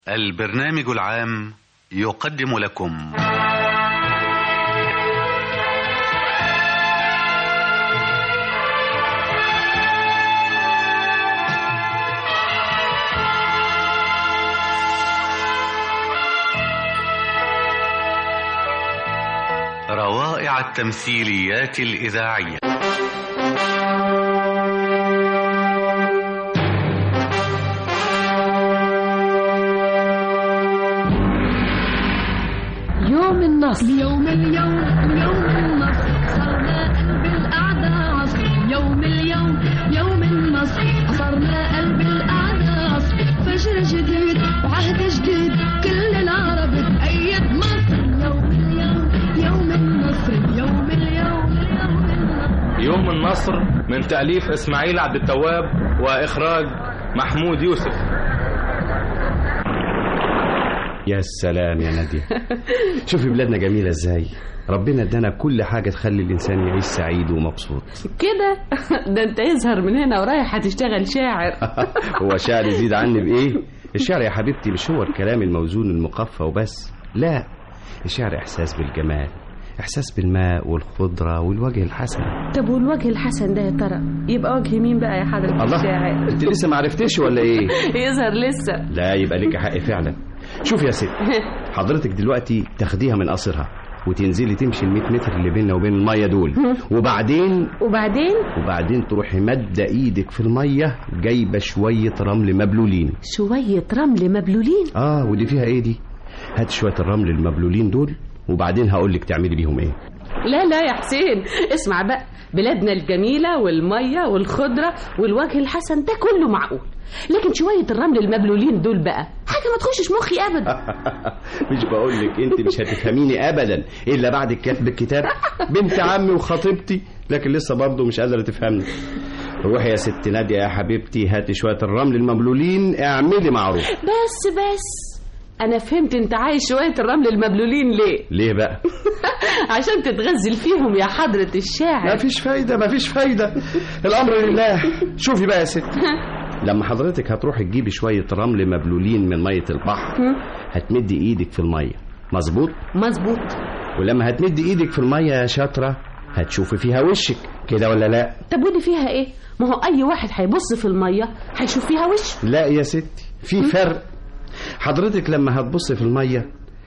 البرنامج العام يقدم لكم روائع التمثيليات الإذاعية يوم النصر يوم اليوم يوم النصر صرنا قلب الأعداء عصر يوم اليوم يوم النصر صرنا قلب الأعداء عصر فجر جديد وعهد جديد كل العرب بأيد مصر يوم اليوم يوم النصر يوم اليوم يوم النصر يوم النصر من تأليف إسماعيل عبد التواب وإخراج محمود يوسف يا سلام يا نادية شوفي بلادنا جميلة ازاي ربنا ادانا كل حاجة تخلي الإنسان يعيش سعيد ومبسوط كده ده انت يظهر من هنا ورايح هتشتغل شاعر هو شعر يزيد عني بإيه الشعر يا حبيبتي مش هو الكلام الموزون المقفى وبس لا الشعر إحساس بالجمال إحساس بالماء والخضرة والوجه الحسن طب والوجه الحسن ده يا ترى يبقى وجه مين بقى يا حضرة الله الشاعر انت لسه ما عرفتش ولا ايه يظهر لسه لا يبقى ليك حق فعلا شوف يا ست حضرتك دلوقتي تاخديها من قصرها وتنزلي تمشي ال 100 متر اللي بيننا وبين الميه دول وبعدين وبعدين وبعدين تروحي مادة ايدك في الميه جايبه شويه رمل مبلولين شوية رمل مبلولين اه ودي فيها ايه دي هات شويه الرمل المبلولين دول وبعدين هقول لك تعملي بيهم ايه لا لا يا حسين اسمع بقى بلادنا الجميلة والمية والخضرة والوجه الحسن ده كله معقول لكن شوية الرمل المبلولين دول بقى حاجة ما تخشش مخي أبدا مش بقول لك انت مش هتفهميني ابدا الا بعد كتب الكتاب بنت عمي وخطيبتي لكن لسه برضه مش قادره تفهمني روحي يا ست ناديه يا حبيبتي هاتي شويه الرمل المبلولين اعملي معروف بس بس أنا فهمت أنت عايز شوية الرمل المبلولين ليه ليه بقى عشان تتغزل فيهم يا حضرة الشاعر مفيش فايده مفيش فايده الامر لله شوفي بقى يا ست لما حضرتك هتروحي تجيبي شويه رمل مبلولين من ميه البحر هتمدي ايدك في الميه مظبوط مظبوط ولما هتمدي ايدك في الميه يا شاطره هتشوفي فيها وشك كده ولا لا طب ودي فيها ايه ما هو اي واحد هيبص في الميه هيشوف فيها وش لا يا ستي في فرق حضرتك لما هتبص في الميه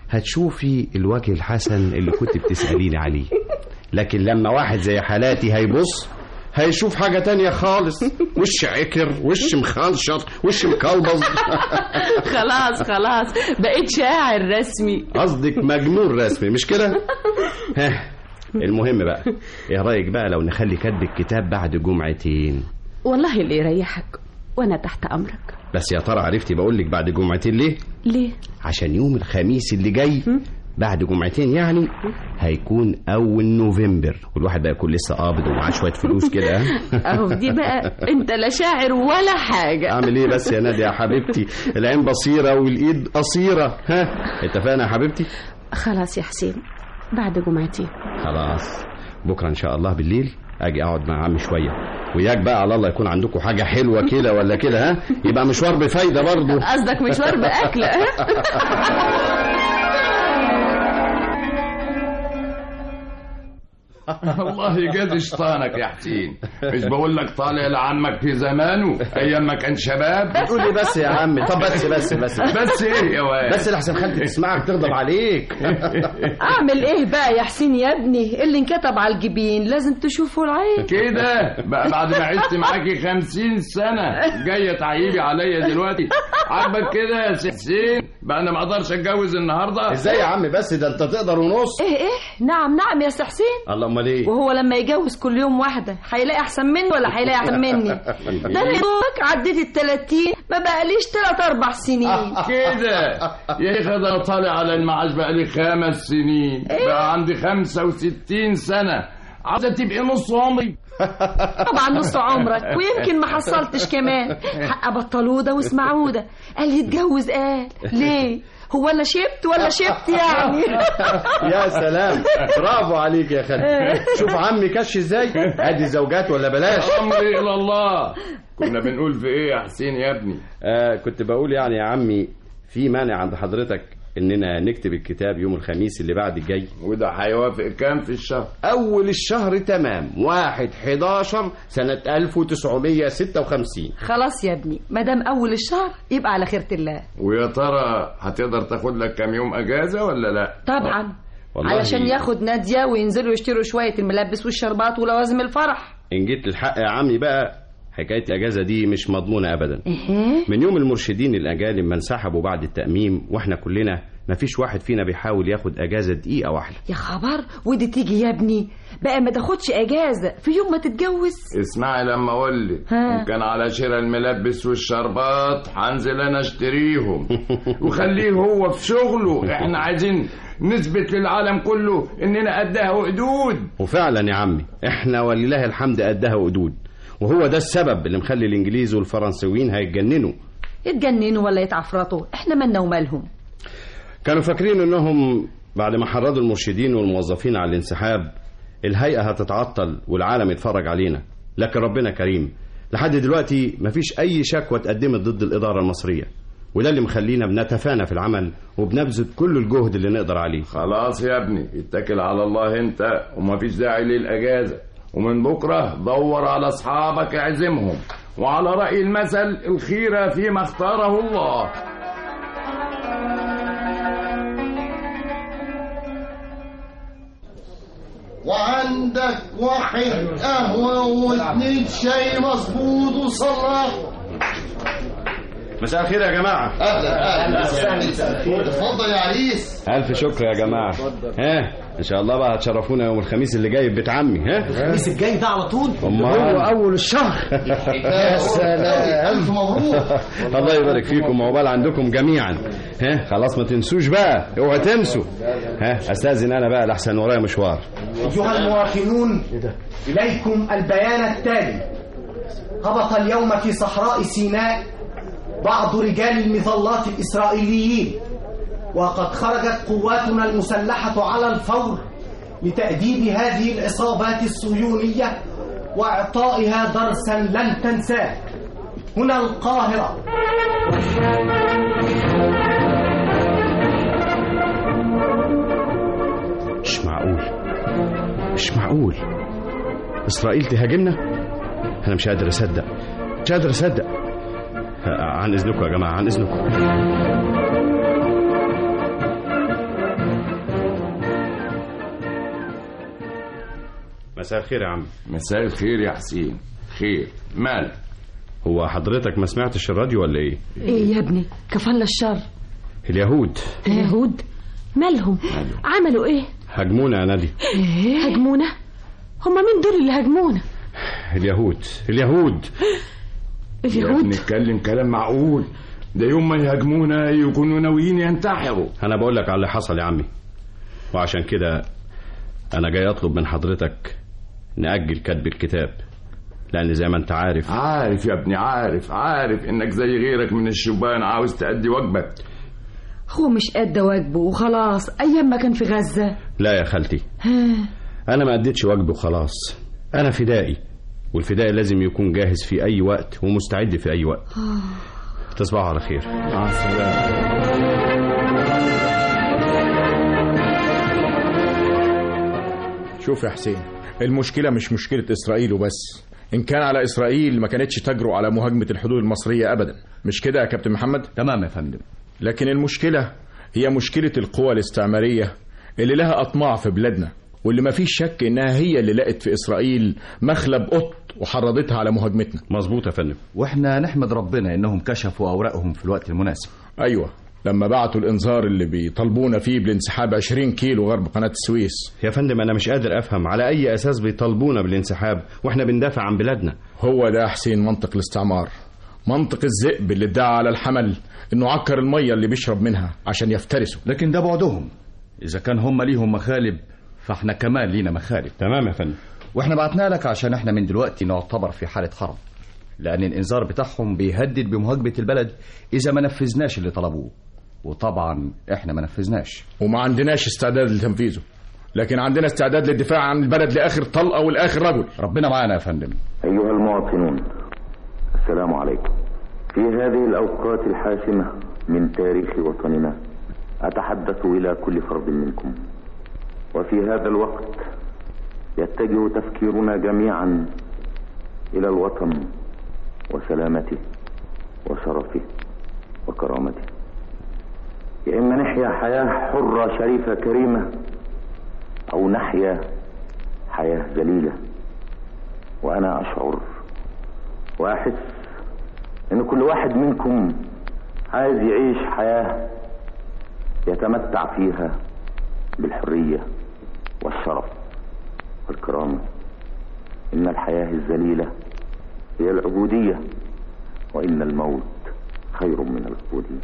هتشوفي الوجه الحسن اللي كنت بتسأليني عليه لكن لما واحد زي حالاتي هيبص هيشوف حاجة تانية خالص وش عكر وش مخنشط وش مكلبظ خلاص خلاص بقيت شاعر رسمي قصدك مجنون رسمي مش كده ها المهم بقى ايه رايك بقى لو نخلي كتب الكتاب بعد جمعتين والله اللي يريحك وانا تحت امرك بس يا ترى عرفتي بقول لك بعد جمعتين ليه ليه عشان يوم الخميس اللي جاي بعد جمعتين يعني هيكون اول نوفمبر والواحد بقى يكون لسه قابض ومعاه شويه فلوس كده ها؟ اهو دي بقى انت لا شاعر ولا حاجه اعمل ايه بس يا ناديه يا حبيبتي العين بصيره والايد قصيره ها اتفقنا يا حبيبتي خلاص يا حسين بعد جمعتين خلاص بكره ان شاء الله بالليل اجي اقعد مع عمي شويه وياك بقى على الله يكون عندكم حاجه حلوه كده ولا كده ها يبقى مشوار بفايده برضه قصدك مشوار باكل ها؟ والله جاد شطانك يا حسين مش بقول لك طالع لعمك في زمانه ايام ما كان شباب تقول لي بس يا عمي طب بس بس بس بس ايه يا واد بس لحسن خالتي تسمعك تغضب عليك اعمل ايه بقى يا حسين يا ابني اللي انكتب على الجبين لازم تشوفه العين كده بقى بعد ما عشت معاكي خمسين سنة جاية تعيبي عليا دلوقتي عاجبك كده يا سي حسين بقى انا ما اقدرش اتجوز النهارده ازاي يا عم بس ده انت تقدر ونص ايه ايه نعم نعم يا سي حسين الله امال ايه وهو لما يجوز كل يوم واحدة هيلاقي احسن مني ولا هيلاقي احسن مني ده انا يدوك عديت التلاتين ما بقاليش تلات اربع سنين كده يا اخي ده انا طالع على المعاش بقالي خمس سنين بقى عندي خمسة وستين سنة عاوزة تبقي نص عمري طبعا نص عمرك ويمكن ما حصلتش كمان حق بطلوده واسمعوده قال يتجوز قال ليه هو انا شبت ولا شبت يعني يا سلام برافو عليك يا خالد شوف عمي كش ازاي ادي زوجات ولا بلاش امري الى الله كنا بنقول في ايه يا حسين يا ابني آه كنت بقول يعني يا عمي في مانع عند حضرتك اننا نكتب الكتاب يوم الخميس اللي بعد الجاي وده هيوافق كام في الشهر اول الشهر تمام واحد 11 سنة 1956 خلاص يا ابني ما دام اول الشهر يبقى على خيرة الله ويا ترى هتقدر تاخد لك كام يوم اجازه ولا لا طبعا والله علشان ياخد نادية وينزلوا يشتروا شوية الملابس والشربات ولوازم الفرح ان جيت للحق يا عمي بقى حكاية الأجازة دي مش مضمونة أبدا ايه من يوم المرشدين الأجانب ما انسحبوا بعد التأميم وإحنا كلنا مفيش واحد فينا بيحاول ياخد أجازة دقيقة واحدة يا خبر ودي تيجي يا ابني بقى ما تاخدش اجازة في يوم ما تتجوز اسمعي لما اقول لك ها. ان كان على شراء الملابس والشربات هنزل انا اشتريهم وخليه هو في شغله احنا عايزين نثبت للعالم كله اننا قدها وقدود وفعلا يا عمي إحنا ولله الحمد قدها وقدود وهو ده السبب اللي مخلي الإنجليز والفرنسيين هيتجننوا يتجننوا ولا يتعفرطوا احنا مالنا ومالهم كانوا فاكرين إنهم بعد ما حرضوا المرشدين والموظفين على الانسحاب الهيئة هتتعطل والعالم يتفرج علينا لكن ربنا كريم لحد دلوقتي مفيش أي شكوى اتقدمت ضد الإدارة المصرية وده اللي مخلينا بنتفانى في العمل وبنبذل كل الجهد اللي نقدر عليه خلاص يا ابني اتكل على الله انت ومفيش داعي للاجازه ومن بكره دور على اصحابك اعزمهم وعلى راي المثل الخيره فيما اختاره الله وعندك واحد قهوة واثنين شاي مظبوط وصلاح مساء الخير يا جماعة أهلا أهلا اتفضل يا عريس ألف شكر يا جماعة ها إن شاء الله بقى هتشرفونا يوم الخميس اللي جاي ببيت عمي ها الخميس الجاي ده على طول أمال اول الشهر يا سلام ألف مبروك الله يبارك فيكم وعقبال عندكم جميعا ها خلاص ما تنسوش بقى اوعى تنسوا ها استاذن انا بقى لحسن ورايا مشوار ايها المواطنون اليكم البيان التالي هبط اليوم في صحراء سيناء بعض رجال المظلات الاسرائيليين وقد خرجت قواتنا المسلحه على الفور لتاديب هذه العصابات الصهيونيه واعطائها درسا لن تنساه هنا القاهره مش معقول مش معقول اسرائيل تهاجمنا انا مش قادر اصدق مش قادر اصدق ها، عن اذنكم يا جماعه عن اذنكم مساء الخير يا عم مساء الخير يا حسين خير مال هو حضرتك ما سمعتش الراديو ولا ايه ايه يا ابني كفل الشر اليهود يهود مالهم عملوا ايه هاجمونا يا نادي هاجمونا هما مين دول اللي هاجمونا اليهود اليهود يا اليهود ابني اتكلم كلام معقول ده يوم ما يهاجمونا يكونوا ناويين ينتحروا انا بقول لك على اللي حصل يا عمي وعشان كده انا جاي اطلب من حضرتك نأجل كتب الكتاب لان زي ما انت عارف عارف يا ابني عارف عارف انك زي غيرك من الشبان عاوز تأدي واجبك هو مش قد واجبه وخلاص ايام ما كان في غزة لا يا خالتي انا ما اديتش واجبي وخلاص انا فدائي والفدائي لازم يكون جاهز في اي وقت ومستعد في اي وقت تصبحوا على خير مع السلامة شوف يا حسين المشكلة مش مشكلة إسرائيل وبس إن كان على إسرائيل ما كانتش تجرؤ على مهاجمة الحدود المصرية أبدا مش كده يا كابتن محمد؟ تمام يا فندم لكن المشكلة هي مشكلة القوى الاستعمارية اللي لها أطماع في بلادنا واللي ما فيش شك إنها هي اللي لقت في إسرائيل مخلب قط وحرضتها على مهاجمتنا مظبوط يا فندم واحنا نحمد ربنا انهم كشفوا اوراقهم في الوقت المناسب أيوة لما بعتوا الإنذار اللي بيطالبونا فيه بالانسحاب 20 كيلو غرب قناة السويس يا فندم انا مش قادر افهم على اي اساس بيطالبونا بالانسحاب واحنا بندافع عن بلادنا هو ده يا حسين منطق الاستعمار منطق الذئب اللي ادعى على الحمل انه عكر الميه اللي بيشرب منها عشان يفترسه لكن ده بعدهم اذا كان هم ليهم مخالب فاحنا كمان لينا مخالب تمام يا فندم واحنا بعتنا لك عشان احنا من دلوقتي نعتبر في حالة حرب لأن الإنذار بتاعهم بيهدد بمهاجمة البلد إذا ما نفذناش اللي طلبوه وطبعا احنا ما نفذناش وما عندناش استعداد لتنفيذه لكن عندنا استعداد للدفاع عن البلد لاخر طلقه والاخر رجل ربنا معانا يا فندم أيها المواطنون السلام عليكم في هذه الأوقات الحاسمة من تاريخ وطننا أتحدث إلى كل فرد منكم وفي هذا الوقت يتجه تفكيرنا جميعا إلى الوطن وسلامته وشرفه وكرامته يا إما نحيا حياة حرة شريفة كريمة أو نحيا حياة ذليلة وأنا أشعر وأحس إن كل واحد منكم عايز يعيش حياة يتمتع فيها بالحرية والشرف والكرامة إن الحياة الذليلة هي العبودية وإن الموت خير من العبودية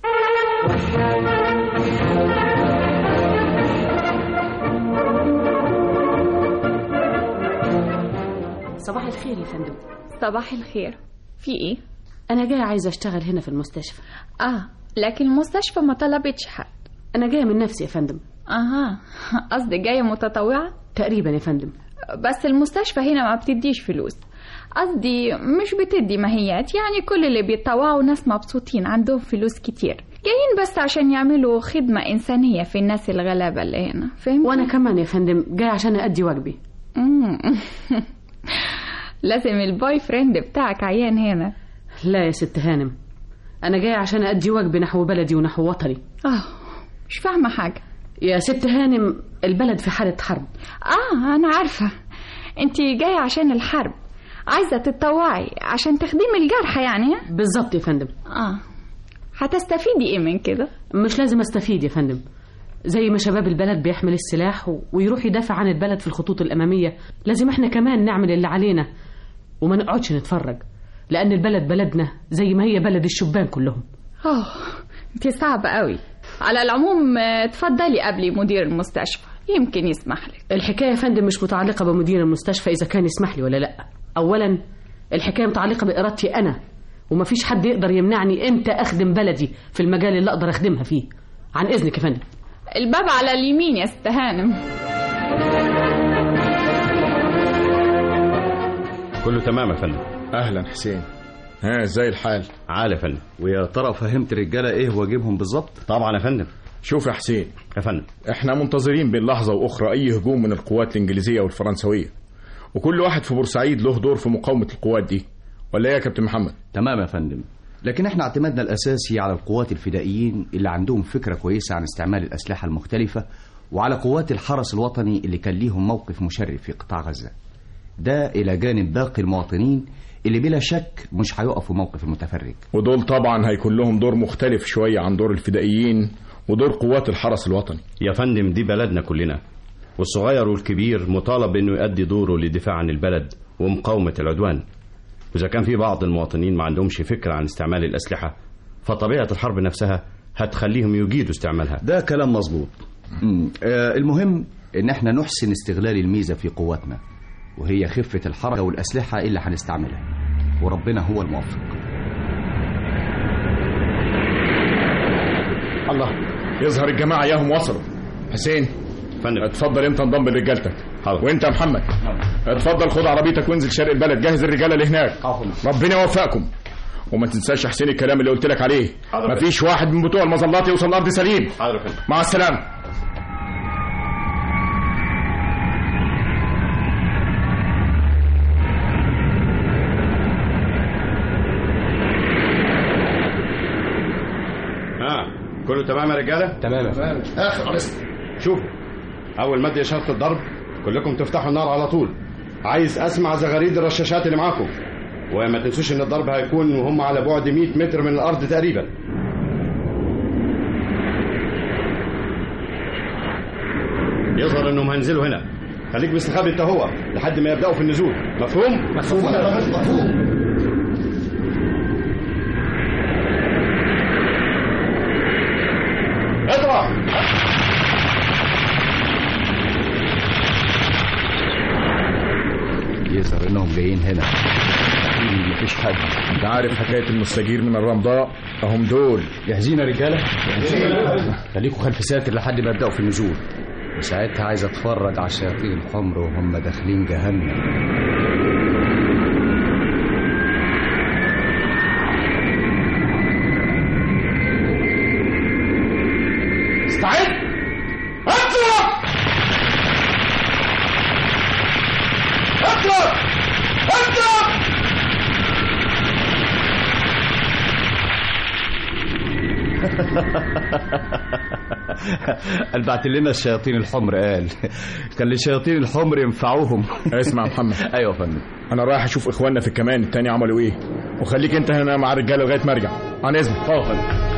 صباح الخير يا فندم صباح الخير في ايه انا جايه عايزه اشتغل هنا في المستشفى اه لكن المستشفى ما طلبتش حد انا جايه من نفسي يا فندم اها قصدي جايه متطوعه تقريبا يا فندم بس المستشفى هنا ما بتديش فلوس قصدي مش بتدي ماهيات يعني كل اللي بيتطوعوا ناس مبسوطين عندهم فلوس كتير جايين بس عشان يعملوا خدمة إنسانية في الناس الغلابة اللي هنا فهمت؟ وانا كمان يا فندم جاي عشان ادي واجبي مم. لازم البوي فريند بتاعك عيان هنا لا يا ست هانم انا جاي عشان ادي واجبي نحو بلدي ونحو وطني اه مش فاهمة حاجة يا ست هانم البلد في حالة حرب اه انا عارفة انت جاية عشان الحرب عايزة تتطوعي عشان تخدمي الجرحى يعني ها؟ بالظبط يا فندم اه هتستفيدي ايه من كده مش لازم استفيد يا فندم زي ما شباب البلد بيحمل السلاح و- ويروح يدافع عن البلد في الخطوط الأمامية لازم احنا كمان نعمل اللي علينا وما نقعدش نتفرج لأن البلد بلدنا زي ما هي بلد الشبان كلهم اه انت صعبة قوي على العموم آه، اتفضلي قبلي مدير المستشفى يمكن يسمح لك الحكاية يا فندم مش متعلقة بمدير المستشفى إذا كان يسمح لي ولا لأ أولا الحكاية متعلقة بإرادتي أنا ومفيش حد يقدر يمنعني إمتى أخدم بلدي في المجال اللي أقدر أخدمها فيه عن إذنك يا فندم الباب على اليمين يا ست هانم كله تمام يا فندم اهلا حسين ها ازاي الحال عال يا فندم ويا ترى فهمت الرجاله ايه واجبهم بالظبط طبعا يا فندم شوف يا حسين يا فندم احنا منتظرين بين لحظة واخرى اي هجوم من القوات الانجليزية والفرنسوية وكل واحد في بورسعيد له دور في مقاومة القوات دي ولا ايه يا كابتن محمد تمام يا فندم لكن احنا اعتمادنا الاساسي على القوات الفدائيين اللي عندهم فكره كويسه عن استعمال الاسلحه المختلفه وعلى قوات الحرس الوطني اللي كان ليهم موقف مشرف في قطاع غزه ده الى جانب باقي المواطنين اللي بلا شك مش هيقفوا موقف المتفرج ودول طبعا هيكون لهم دور مختلف شوية عن دور الفدائيين ودور قوات الحرس الوطني يا فندم دي بلدنا كلنا والصغير والكبير مطالب انه يؤدي دوره للدفاع عن البلد ومقاومة العدوان وإذا كان في بعض المواطنين ما عندهمش فكرة عن استعمال الأسلحة فطبيعة الحرب نفسها هتخليهم يجيدوا استعمالها ده كلام مظبوط مم. آه المهم ان احنا نحسن استغلال الميزه في قواتنا وهي خفه الحركه والاسلحه اللي هنستعملها وربنا هو الموفق الله يظهر الجماعة ياهم وصلوا حسين فندم اتفضل انت انضم لرجالتك وانت يا محمد اتفضل خد عربيتك وانزل شرق البلد جهز الرجاله اللي هناك ربنا يوفقكم وما تنساش يا حسين الكلام اللي قلت لك عليه حاضر. مفيش واحد من بتوع المظلات يوصل الارض سليم حاضر يا فندم مع السلامه ها كله تمام يا رجاله تمام يا فندم اخر رسم شوفوا اول ما ادي اشاره الضرب كلكم تفتحوا النار على طول عايز اسمع زغاريد الرشاشات اللي معاكم وما تنسوش ان الضرب هيكون وهم على بعد 100 متر من الارض تقريبا يظهر انهم هينزلوا هنا خليك مستخبي انت هو لحد ما يبداوا في النزول مفهوم مفهوم مفهوم اضرب يظهر انهم جايين هنا أكيد مفيش حد انت عارف حكايه المستجير من الرمضاء اهم دول جاهزين يا رجاله خليكم خلف ساتر لحد ما يبداوا في النزول وساعتها عايز اتفرج على الشياطين الحمر وهم داخلين جهنم قال بعت لنا الشياطين الحمر قال كان للشياطين الحمر ينفعوهم اسمع يا محمد ايوه يا فندم انا رايح اشوف اخواننا في الكمان التاني عملوا ايه وخليك انت هنا مع الرجاله لغايه ما ارجع عن اذنك اه يا فندم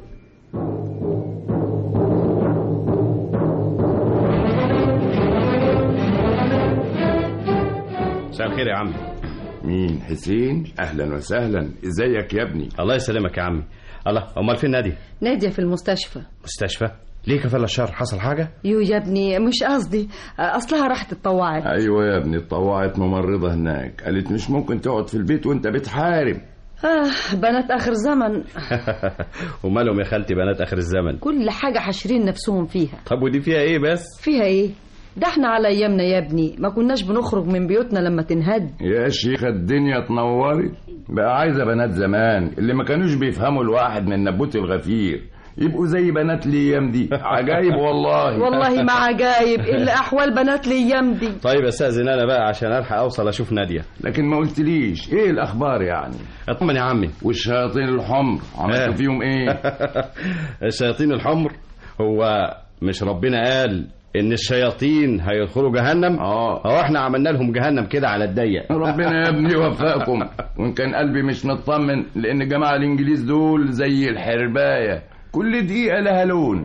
مساء الخير يا عمي مين حسين اهلا وسهلا ازيك يا ابني الله يسلمك يا عمي الله امال فين نادي نادية في المستشفى مستشفى ليه كفل الشر حصل حاجه يو يا ابني مش قصدي اصلها راحت اتطوعت ايوه يا ابني اتطوعت ممرضه هناك قالت مش ممكن تقعد في البيت وانت بتحارب آه بنات اخر زمن ومالهم يا خالتي بنات اخر الزمن كل حاجة حاشرين نفسهم فيها طب ودي فيها ايه بس فيها ايه ده احنا على ايامنا يا ابني ما كناش بنخرج من بيوتنا لما تنهد يا شيخ الدنيا اتنورت بقى عايزه بنات زمان اللي ما كانوش بيفهموا الواحد من نبوت الغفير يبقوا زي بنات الايام دي عجايب والله والله ما عجايب الا احوال بنات الايام دي طيب استاذن انا بقى عشان الحق اوصل اشوف ناديه لكن ما قلتليش ايه الاخبار يعني اطمن يا عمي والشياطين الحمر عملتوا فيهم ايه الشياطين الحمر هو مش ربنا قال ان الشياطين هيدخلوا جهنم اه هو احنا عملنا لهم جهنم كده على الضيق ربنا يا ابني يوفقكم وان كان قلبي مش مطمن لان جماعه الانجليز دول زي الحربايه كل دقيقه لها لون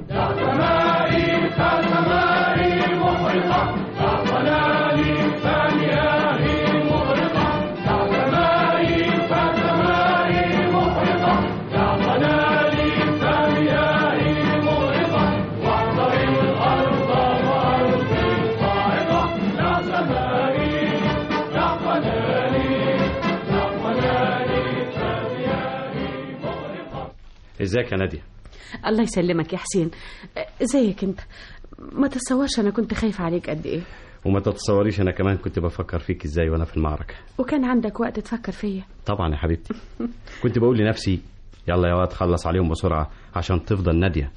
ازيك يا ناديه الله يسلمك يا حسين ازيك انت ما تتصورش انا كنت خايفه عليك قد ايه وما تتصوريش انا كمان كنت بفكر فيك ازاي وانا في المعركه وكان عندك وقت تفكر فيا طبعا يا حبيبتي كنت بقول لنفسي يلا يا واد خلص عليهم بسرعه عشان تفضل ناديه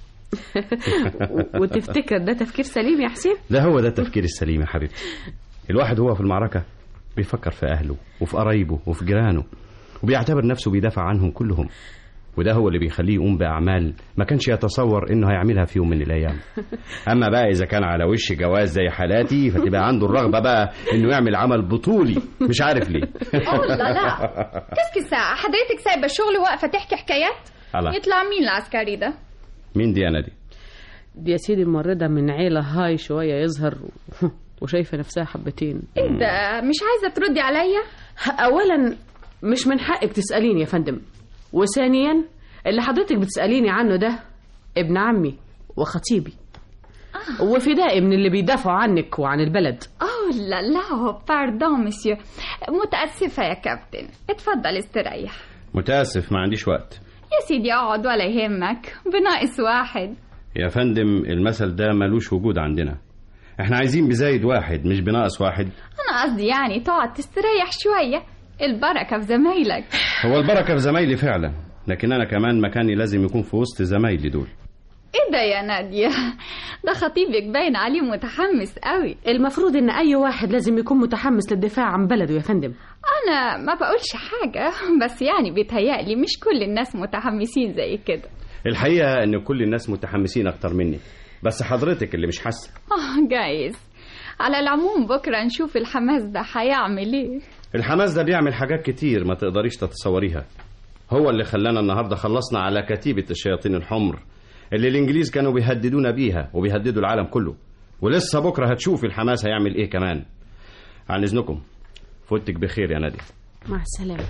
وتفتكر ده تفكير سليم يا حسين ده هو ده التفكير السليم يا حبيبتي الواحد هو في المعركه بيفكر في اهله وفي قرايبه وفي جيرانه وبيعتبر نفسه بيدافع عنهم كلهم وده هو اللي بيخليه يقوم بأعمال ما كانش يتصور إنه هيعملها في يوم من الأيام أما بقى إذا كان على وش جواز زي حالاتي فتبقى عنده الرغبة بقى إنه يعمل عمل بطولي مش عارف ليه أوه لا لا كسك الساعة حضرتك سايبة الشغل واقفة تحكي حكايات الله. يطلع مين العسكري ده مين دي أنا دي دي يا سيدي ممرضة من عيلة هاي شوية يظهر وشايفة نفسها حبتين ايه ده مش عايزة تردي عليا أولا مش من حقك تسأليني يا فندم وثانيا اللي حضرتك بتسأليني عنه ده ابن عمي وخطيبي آه. وفدائي من اللي بيدافعوا عنك وعن البلد اوه لا لا باردون مسيو متأسفة يا كابتن اتفضل استريح متأسف ما عنديش وقت يا سيدي اقعد ولا يهمك بناقص واحد يا فندم المثل ده ملوش وجود عندنا احنا عايزين بزايد واحد مش بناقص واحد انا قصدي يعني تقعد تستريح شوية البركة في زمايلك هو البركة في زمايلي فعلا لكن أنا كمان مكاني لازم يكون في وسط زمايلي دول ايه ده يا نادية ده خطيبك باين عليه متحمس قوي المفروض ان اي واحد لازم يكون متحمس للدفاع عن بلده يا فندم انا ما بقولش حاجة بس يعني بيتهيألي مش كل الناس متحمسين زي كده الحقيقة ان كل الناس متحمسين اكتر مني بس حضرتك اللي مش حاسة اه جايز على العموم بكرة نشوف الحماس ده هيعمل ايه الحماس ده بيعمل حاجات كتير ما تقدريش تتصوريها هو اللي خلانا النهاردة خلصنا على كتيبة الشياطين الحمر اللي الإنجليز كانوا بيهددونا بيها وبيهددوا العالم كله ولسه بكرة هتشوف الحماس هيعمل إيه كمان عن إذنكم فوتك بخير يا نادية مع السلامة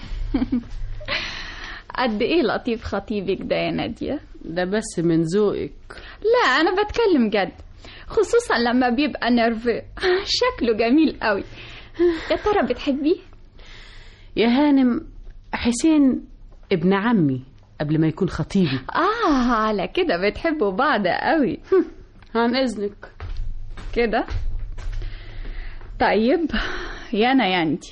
قد ايه لطيف خطيبك ده يا نادية ده بس من ذوقك لا انا بتكلم جد خصوصا لما بيبقى نرفي شكله جميل قوي يا ترى بتحبيه يا هانم حسين ابن عمي قبل ما يكون خطيبي اه على كده بتحبوا بعض قوي عن اذنك كده طيب يا انا يا انتي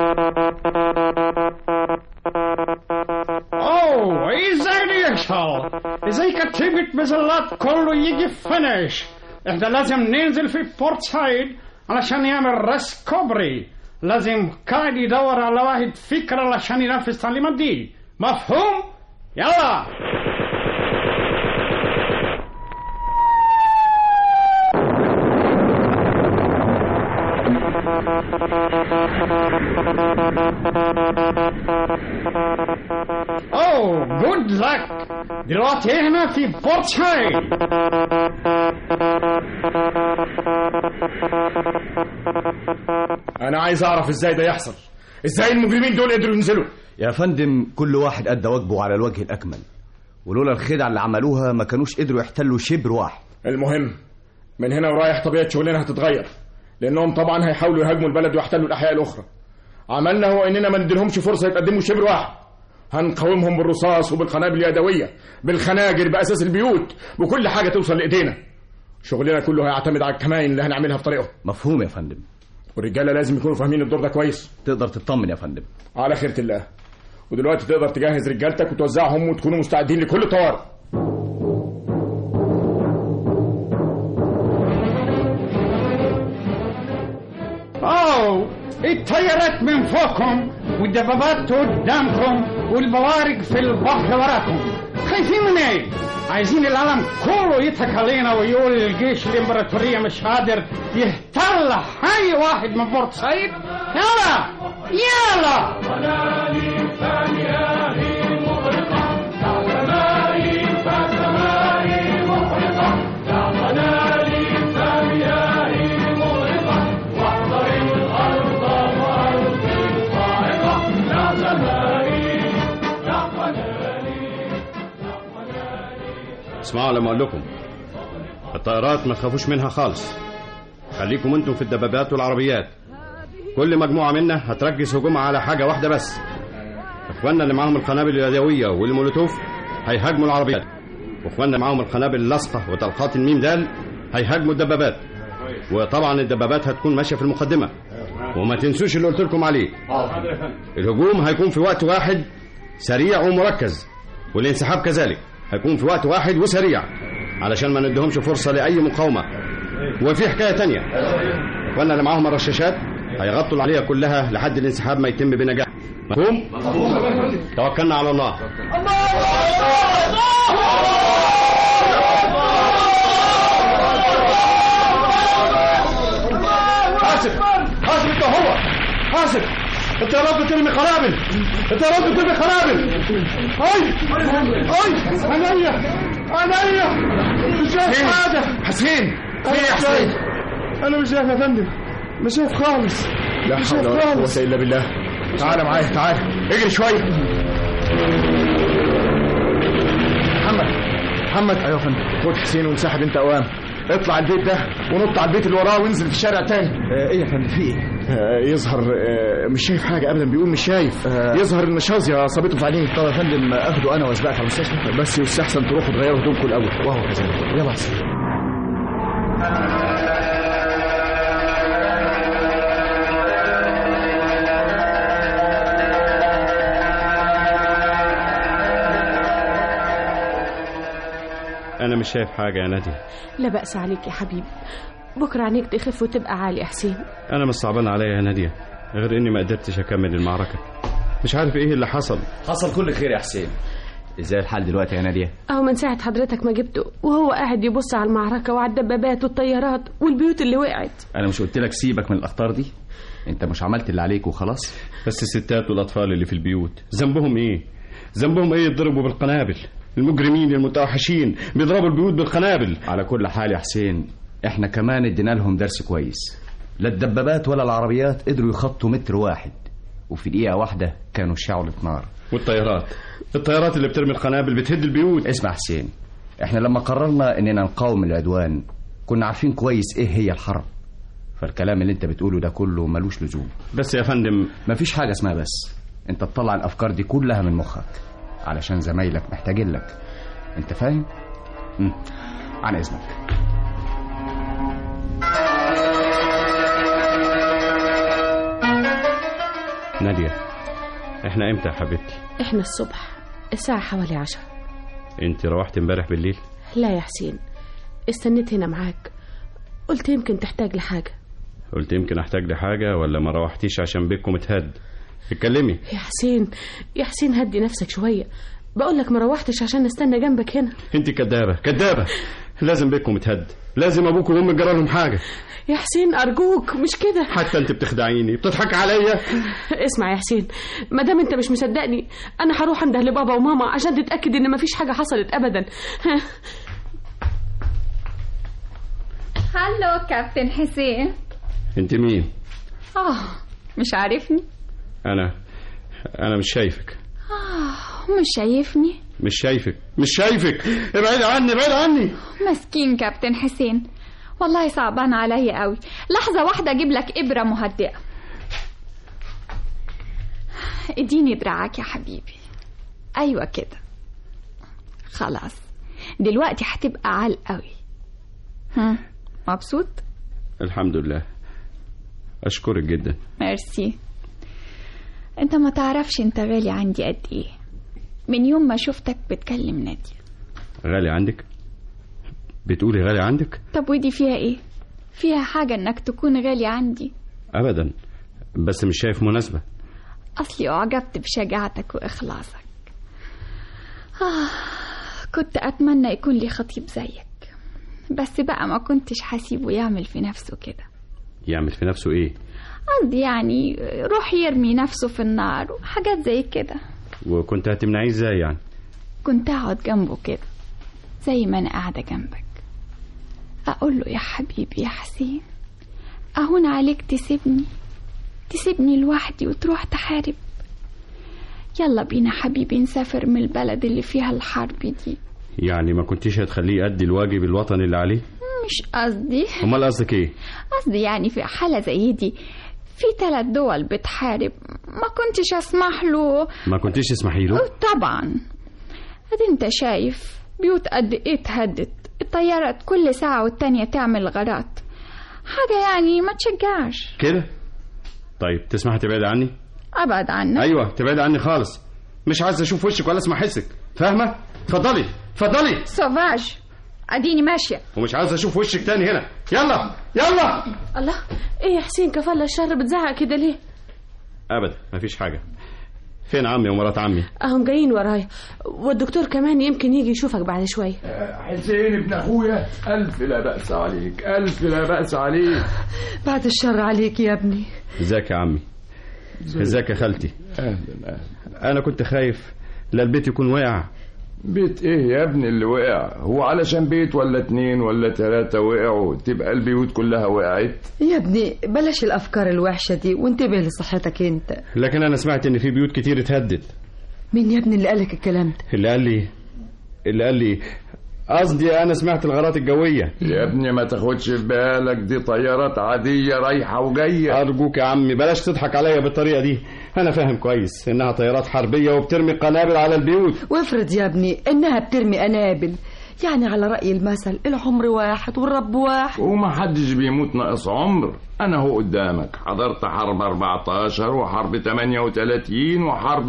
Oh, he's an asshole. ازاي كتيبة مظلات كله يجي فينش احنا لازم ننزل في بورت سايد علشان يعمل رس كوبري لازم قاعد يدور على واحد فكرة علشان ينفذ التعليمات دي مفهوم؟ يلا اوه جود لك دلوقتي هنا في بورت سايد انا عايز اعرف ازاي ده يحصل ازاي المجرمين دول قدروا ينزلوا يا فندم كل واحد أدى واجبه على الوجه الأكمل ولولا الخدع اللي عملوها ما كانوش قدروا يحتلوا شبر واحد المهم من هنا ورايح طبيعه شغلنا هتتغير لانهم طبعا هيحاولوا يهاجموا البلد ويحتلوا الاحياء الاخرى عملنا هو اننا ما نديلهمش فرصه يتقدموا شبر واحد هنقاومهم بالرصاص وبالقنابل اليدويه بالخناجر باساس البيوت بكل حاجه توصل لايدينا شغلنا كله هيعتمد على الكمائن اللي هنعملها في طريقهم مفهوم يا فندم والرجاله لازم يكونوا فاهمين الدور ده كويس تقدر تطمن يا فندم على خيرة الله ودلوقتي تقدر تجهز رجالتك وتوزعهم وتكونوا مستعدين لكل طوارئ اوه الطيارات من فوقكم والدبابات قدامكم والبوارق في البحر وراكم خايفين من ايه؟ عايزين العالم كله يضحك علينا ويقول الجيش الامبراطورية مش قادر يحتل اي واحد من بورت سعيد يلا يلا اسمعوا لما اقول لكم الطائرات ما تخافوش منها خالص خليكم انتم في الدبابات والعربيات كل مجموعه منا هتركز هجومها على حاجه واحده بس اخواننا اللي معاهم القنابل اليدويه والمولوتوف هيهاجموا العربيات واخواننا معاهم القنابل اللاصقه وطلقات الميم دال هيهاجموا الدبابات وطبعا الدبابات هتكون ماشيه في المقدمه وما تنسوش اللي قلت لكم عليه الهجوم هيكون في وقت واحد سريع ومركز والانسحاب كذلك هيكون في وقت واحد وسريع علشان ما نديهمش فرصة لأي مقاومة وفي حكاية تانية وانا اللي معاهم الرشاشات هيغطوا العملية كلها لحد الانسحاب ما يتم بنجاح مفهوم؟ توكلنا على الله حاسب حاسب انت هو حاسب انت يا رب ترمي قنابل انت يا رب ترمي قنابل اي اي عينيا عينيا مش شايف حاجه حسين في يا حسين انا مش شايف يا فندم مش شايف خالص لا مش حول شايف ولا قوة خالص إلا بالله تعالى معايا تعالى اجري شوية محمد محمد ايوه يا فندم خد حسين وانسحب انت اوام اطلع البيت ده ونط على البيت اللي وراه وانزل في الشارع تاني ايه يا فندم في ايه؟ آه يظهر آه مش شايف حاجة ابدا بيقول مش شايف يظهر ان شازية اصابته في عينيه طب يا فندم اخده انا واسبقك على المستشفى بس يستحسن تروحوا تغيروا هدومكم الاول وهو كذلك يلا حسين انا مش شايف حاجة يا نادي لا بأس عليك يا حبيبي بكرة عينيك تخف وتبقى عالي يا حسين انا مش صعبان عليا يا نادية غير اني ما قدرتش اكمل المعركة مش عارف ايه اللي حصل حصل كل خير يا حسين ازاي الحال دلوقتي يا ناديه أهو من ساعة حضرتك ما جبته وهو قاعد يبص على المعركة وعلى الدبابات والطيارات والبيوت اللي وقعت انا مش قلت لك سيبك من الاخطار دي انت مش عملت اللي عليك وخلاص بس الستات والاطفال اللي في البيوت ذنبهم ايه ذنبهم ايه يضربوا بالقنابل المجرمين المتوحشين بيضربوا البيوت بالقنابل على كل حال يا حسين احنا كمان ادينا لهم درس كويس لا الدبابات ولا العربيات قدروا يخطوا متر واحد وفي دقيقة واحدة كانوا شعلة نار والطيارات الطيارات اللي بترمي القنابل بتهد البيوت اسمع حسين احنا لما قررنا اننا نقاوم العدوان كنا عارفين كويس ايه هي الحرب فالكلام اللي انت بتقوله ده كله ملوش لزوم بس يا فندم مفيش حاجة اسمها بس انت تطلع الافكار دي كلها من مخك علشان زمايلك محتاجين لك انت فاهم مم. عن اذنك نادية احنا امتى يا حبيبتي احنا الصبح الساعة حوالي عشرة انت روحت امبارح بالليل لا يا حسين استنيت هنا معاك قلت يمكن تحتاج لحاجة قلت يمكن احتاج لحاجه ولا ما روحتيش عشان بيتكم اتهد اتكلمي يا حسين يا حسين هدي نفسك شوية بقول لك ما روحتش عشان نستنى جنبك هنا انت كدابه كدابه لازم بيتكم اتهد لازم ابوك وامك جرى لهم حاجه يا حسين أرجوك مش كده حتى انت بتخدعيني بتضحك عليا اسمع يا حسين ما دام انت مش مصدقني انا هروح انده لبابا وماما عشان تتاكد ان مفيش حاجه حصلت ابدا هلو كابتن حسين انت مين اه مش عارفني انا انا مش شايفك اه مش شايفني مش شايفك مش شايفك ابعد عني ابعد عني مسكين كابتن حسين والله صعبان عليا قوي لحظة واحدة اجيب لك ابرة مهدئة اديني دراعك يا حبيبي ايوه كده خلاص دلوقتي هتبقى عال قوي ها مبسوط الحمد لله اشكرك جدا ميرسي انت ما تعرفش انت غالي عندي قد ايه من يوم ما شفتك بتكلم نادية غالي عندك بتقولي غالي عندك طب ودي فيها ايه فيها حاجة انك تكون غالي عندي ابدا بس مش شايف مناسبه اصلي اعجبت بشجاعتك واخلاصك آه كنت اتمنى يكون لي خطيب زيك بس بقى ما كنتش حسيبه يعمل في نفسه كده يعمل في نفسه ايه قصدي يعني روح يرمي نفسه في النار وحاجات زي كده وكنت هتمنعيه ازاي يعني كنت اقعد جنبه كده زي ما انا قاعده جنبك اقول له يا حبيبي يا حسين اهون عليك تسيبني تسيبني لوحدي وتروح تحارب يلا بينا حبيبي نسافر من البلد اللي فيها الحرب دي يعني ما كنتيش هتخليه يأدي الواجب الوطني اللي عليه مش قصدي امال قصدك ايه قصدي يعني في حالة زي دي في ثلاث دول بتحارب ما كنتش اسمح له ما كنتيش تسمحي له طبعا ادي انت شايف بيوت قد ايه اتهدت الطيارات كل ساعة والتانية تعمل غارات حاجة يعني ما تشجعش كده طيب تسمحي تبعد عني ابعد عنك ايوه تبعد عني خالص مش عايز اشوف وشك ولا اسمع حسك فاهمه اتفضلي اتفضلي سوفاج اديني ماشية ومش عايز اشوف وشك تاني هنا يلا يلا الله ايه يا حسين كفالة الشر بتزعق كده ليه ابدا مفيش حاجه فين عمي ومرات عمي اهم جايين ورايا والدكتور كمان يمكن يجي يشوفك بعد شويه حسين ابن اخويا الف لا باس عليك الف لا باس عليك بعد الشر عليك يا ابني ازيك يا عمي ازيك يا خالتي اهلا اهلا انا كنت خايف لا البيت يكون واقع بيت ايه يا ابني اللي وقع هو علشان بيت ولا اتنين ولا تلاتة وقعوا تبقى البيوت كلها وقعت يا ابني بلاش الافكار الوحشه دي وانتبه لصحتك انت لكن انا سمعت ان في بيوت كتير اتهدت مين يا ابني اللي قالك الكلام ده اللي قال لي اللي قال لي قصدي انا سمعت الغارات الجويه يا ابني ما تاخدش في بالك دي طيارات عادية رايحة وجاية ارجوك يا عمي بلاش تضحك عليا بالطريقه دي انا فاهم كويس انها طيارات حربيه وبترمي قنابل على البيوت وافرض يا ابني انها بترمي قنابل يعني على رأي المثل العمر واحد والرب واحد وما حدش بيموت ناقص عمر انا هو قدامك حضرت حرب 14 وحرب 38 وحرب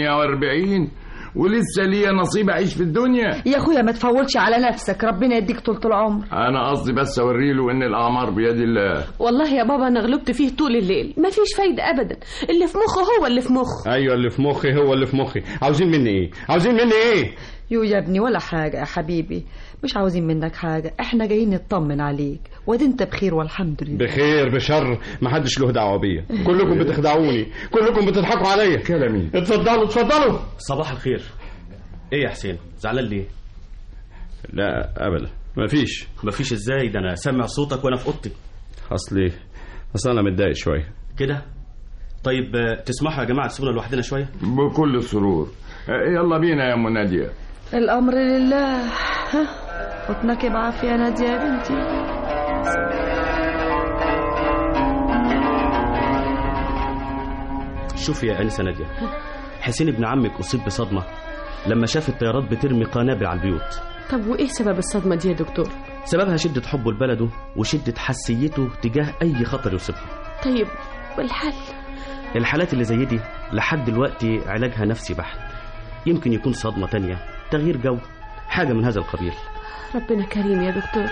48 ولسه ليا نصيب اعيش في الدنيا يا اخويا ما تفولش على نفسك ربنا يديك طولة العمر انا قصدي بس اوريله ان الاعمار بيد الله والله يا بابا انا غلبت فيه طول الليل مفيش فايده ابدا اللي في مخه هو اللي في مخه ايوه اللي في مخي هو اللي في مخي عاوزين مني ايه عاوزين مني ايه يو يا ابني ولا حاجة يا حبيبي مش عاوزين منك حاجة احنا جايين نطمن عليك وادي انت بخير والحمد لله بخير بشر ما حدش له دعوه بيا كلكم بتخدعوني كلكم بتضحكوا عليا كلامي اتفضلوا اتفضلوا صباح الخير ايه يا حسين زعلان ليه لا ابدا مفيش مفيش ازاي ده انا سامع صوتك وانا في اوضتي اصلي اصل انا متضايق شويه كده طيب آه، تسمحوا يا جماعه تسيبونا لوحدنا شويه بكل سرور يلا بينا يا ام ناديه الامر لله ها بطنك بعافية يا نادية يا بنتي شوفي يا انسه ناديه حسين ابن عمك اصيب بصدمه لما شاف الطيارات بترمي قنابل على البيوت طب وايه سبب الصدمه دي يا دكتور سببها شده حبه لبلده وشده حساسيته تجاه اي خطر يصيبها طيب والحل الحالات اللي زي دي لحد دلوقتي علاجها نفسي بحت يمكن يكون صدمة تانية تغيير جو حاجة من هذا القبيل ربنا كريم يا دكتور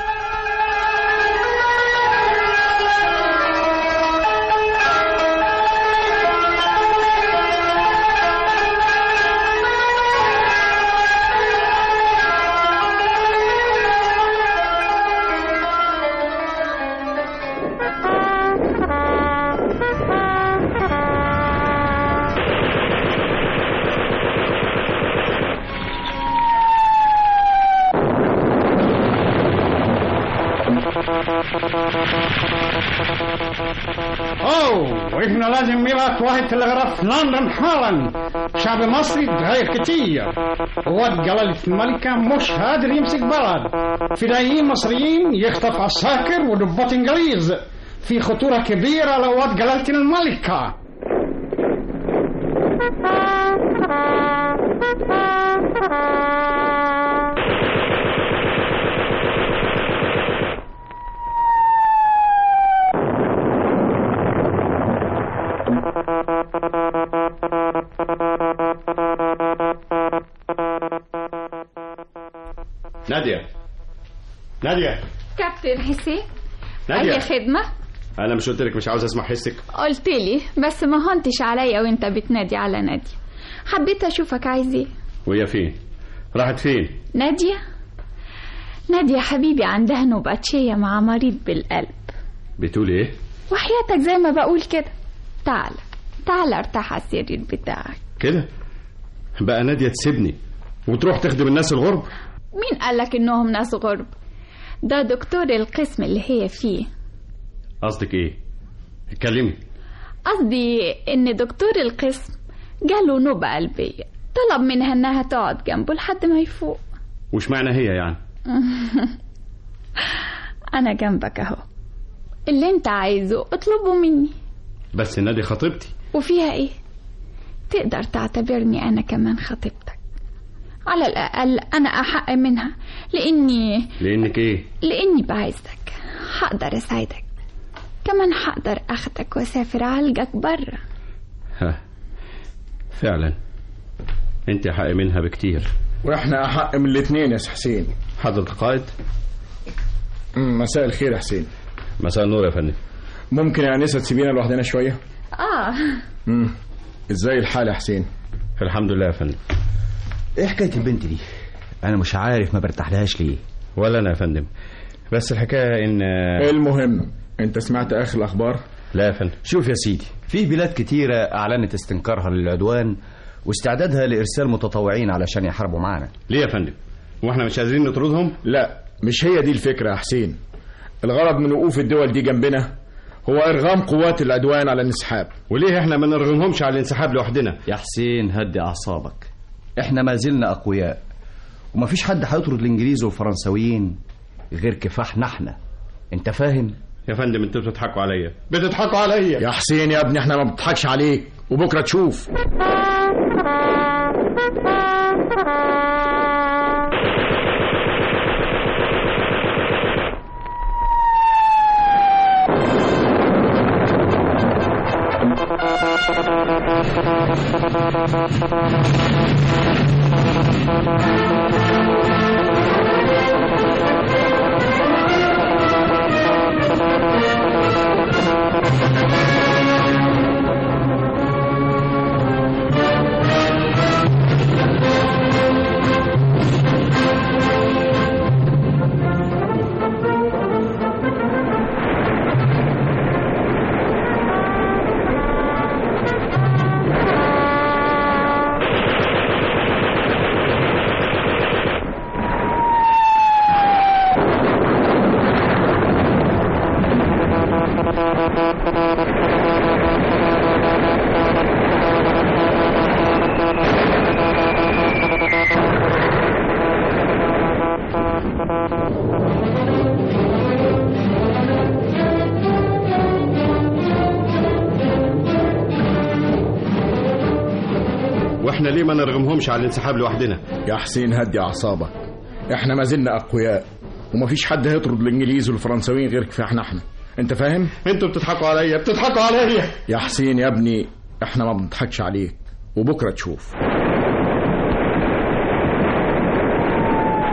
اوه واحنا لازم نبعت واحد تلغراف في لندن حالا شعب مصري تغير كتير واد جلالة الملكة مش قادر يمسك بلد فدائيين مصريين يخطف عساكر وضباط انجليز في خطورة كبيرة لواد جلالة الملكة نادية نادية كابتن حسين نادية. أي خدمة أنا مش قلت لك مش عاوز أسمع حسك قلت لي بس ما هنتش عليا وانت بتنادي على نادية حبيت اشوفك عايز ايه وهي فين؟ راحت فين؟ نادية نادية حبيبي عندها نوباتشية مع مريض بالقلب بتقول إيه؟ وحياتك زي ما بقول كده تعال تعال ارتاح على السرير بتاعك كده بقى نادية تسيبني وتروح تخدم الناس الغرب مين قالك انهم ناس غرب ده دكتور القسم اللي هي فيه قصدك إيه؟ اتكلمي قصدي ان دكتور القسم جاله نوبة قلبية طلب منها انها تقعد جنبه لحد ما يفوق وش معنى هي يعني؟ انا جنبك اهو اللي انت عايزه اطلبه مني بس نادي خطيبتي وفيها ايه تقدر تعتبرني انا كمان خطيبتك على الاقل انا احق منها لاني لأنك إيه؟ لاني بعزك هقدر اساعدك كمان هقدر اخدك واسافر اعالجك بره ها فعلا أنت حق منها بكتير واحنا احق من الاثنين يا سي حسين حضرة القائد مم، مساء الخير يا حسين مساء النور يا فندم ممكن يا انسه تسيبينا لوحدنا شويه اه امم ازاي الحال يا حسين الحمد لله يا فندم ايه حكايه البنت دي انا مش عارف ما برتاحلهاش ليه ولا أنا يا فندم بس الحكاية إن المهم انت سمعت اخر الاخبار لا يا فندم شوف يا سيدي في بلاد كتيرة أعلنت استنكارها للعدوان واستعدادها لإرسال متطوعين علشان يحاربوا معانا ليه يا فندم؟ واحنا مش عايزين نطردهم؟ لا مش هي دي الفكره يا حسين الغرض من وقوف الدول دي جنبنا هو ارغام قوات العدوان على الانسحاب وليه احنا ما نرغمهمش على الانسحاب لوحدنا يا حسين هدي أعصابك احنا ما زلنا أقوياء ومفيش حد هيطرد الإنجليز والفرنساويين غير كفاحنا احنا انت فاهم؟ يا فندم انتوا بتضحكوا عليا بتضحكوا عليا يا حسين يا ابني احنا ما بنضحكش عليك وبكره تشوف واحنا ليه ما نرغمهمش على الانسحاب لوحدنا يا حسين هدي اعصابك احنا ما زلنا اقوياء ومفيش حد هيطرد الانجليز والفرنساويين غير كفاحنا احنا انت فاهم انتوا بتضحكوا عليا بتضحكوا عليا يا حسين يا ابني احنا ما بنضحكش عليك وبكره تشوف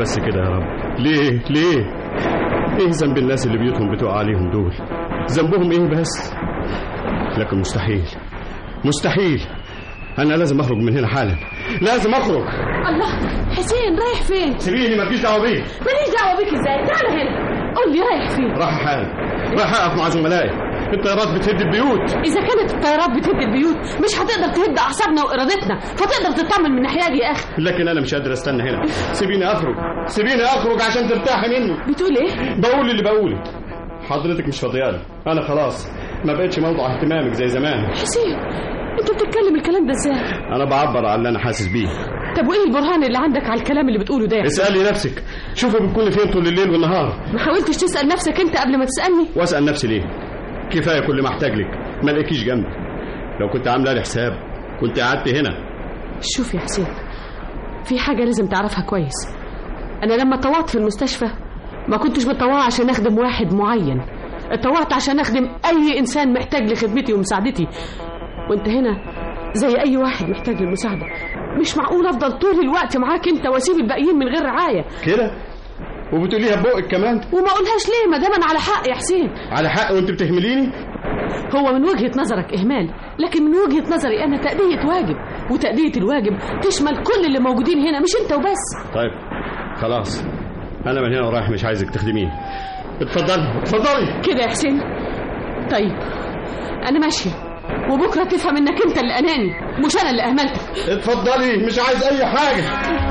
بس كده يا رب ليه ليه ايه ذنب الناس اللي بيوتهم بتقع عليهم دول ذنبهم ايه بس لكن مستحيل مستحيل انا لازم اخرج من هنا حالا لازم اخرج الله حسين رايح فين سيبيني مالكيش دعوه بيه ماليش دعوه بيك ازاي تعال هنا قول لي رايح فين راح حالا راح اقف مع زملائي الطيارات بتهد البيوت اذا كانت الطيارات بتهد البيوت مش هتقدر تهد اعصابنا وارادتنا فتقدر تطمن من الناحيه دي يا اخي لكن انا مش قادر استنى هنا سيبيني اخرج سيبيني اخرج عشان ترتاحي مني بتقول ايه بقول اللي بقوله حضرتك مش فاضيالي انا خلاص ما بقتش موضوع اهتمامك زي زمان حسين انت بتتكلم الكلام ده ازاي انا بعبر عن اللي انا حاسس بيه طب وايه البرهان اللي عندك على الكلام اللي بتقوله ده يا حسين؟ اسالي نفسك شوفي بتكوني فين طول الليل والنهار ما حاولتش تسال نفسك انت قبل ما تسالني واسال نفسي ليه كفايه كل ما احتاج لك ما الاقيكيش جنبي لو كنت عامله لي حساب كنت قعدت هنا شوف يا حسين في حاجة لازم تعرفها كويس أنا لما اتطوعت في المستشفى ما كنتش بتطوع عشان أخدم واحد معين اتطوعت عشان أخدم أي إنسان محتاج لخدمتي ومساعدتي وأنت هنا زي أي واحد محتاج للمساعدة مش معقول أفضل طول الوقت معاك أنت وأسيب الباقيين من غير رعاية كده وبتقوليها ببقك كمان وما أقولهاش ليه ما دام أنا على حق يا حسين على حق وانت بتهمليني هو من وجهة نظرك إهمال لكن من وجهة نظري أنا تأدية واجب وتأدية الواجب تشمل كل اللي موجودين هنا مش أنت وبس طيب خلاص انا من هنا ورايح مش عايزك تخدميني اتفضلي اتفضلي كده يا حسين طيب أنا ماشية وبكرة تفهم إنك أنت اللي أناني مش أنا اللي أهملتك اتفضلي مش عايز اي حاجه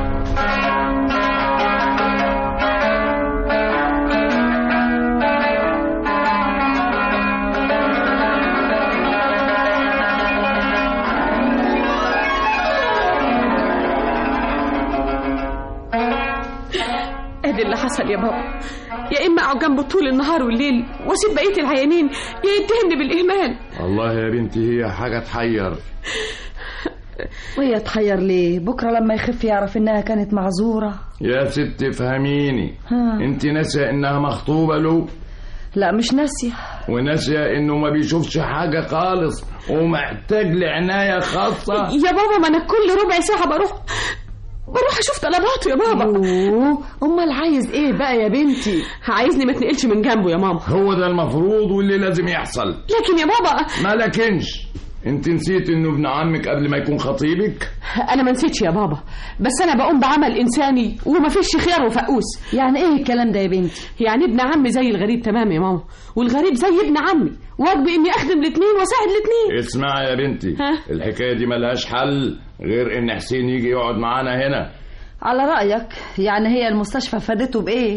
ادي اللي حصل يا بابا يا اما اقعد جنبه طول النهار والليل واسيب بقيه العيانين يا يتهمني بالاهمال والله يا بنتي هي حاجة تحير وهي تحير ليه بكرة لما يخف يعرف انها كانت معذورة يا ست فهميني ها. انت ناسية انها مخطوبة له لا مش ناسية وناسية انه ما بيشوفش حاجة خالص ومحتاج لعناية خاصة يا بابا ما انا كل ربع ساعه بروح بروح اشوف طلباته يا بابا امال عايز ايه بقى يا بنتي عايزني ما اتنقلش من جنبه يا ماما هو ده المفروض واللي لازم يحصل لكن يا بابا ما لكنش انت نسيت انه ابن عمك قبل ما يكون خطيبك انا ما نسيتش يا بابا بس انا بقوم بعمل انساني وما فيش خيار وفقوس يعني ايه الكلام ده يا بنتي يعني ابن عمي زي الغريب تمام يا ماما والغريب زي ابن عمي واجبي اني اخدم الاثنين واساعد الاثنين اسمعي يا بنتي ها؟ الحكاية دي ملهاش حل غير ان حسين يجي يقعد معانا هنا على رأيك يعني هي المستشفى فادته بايه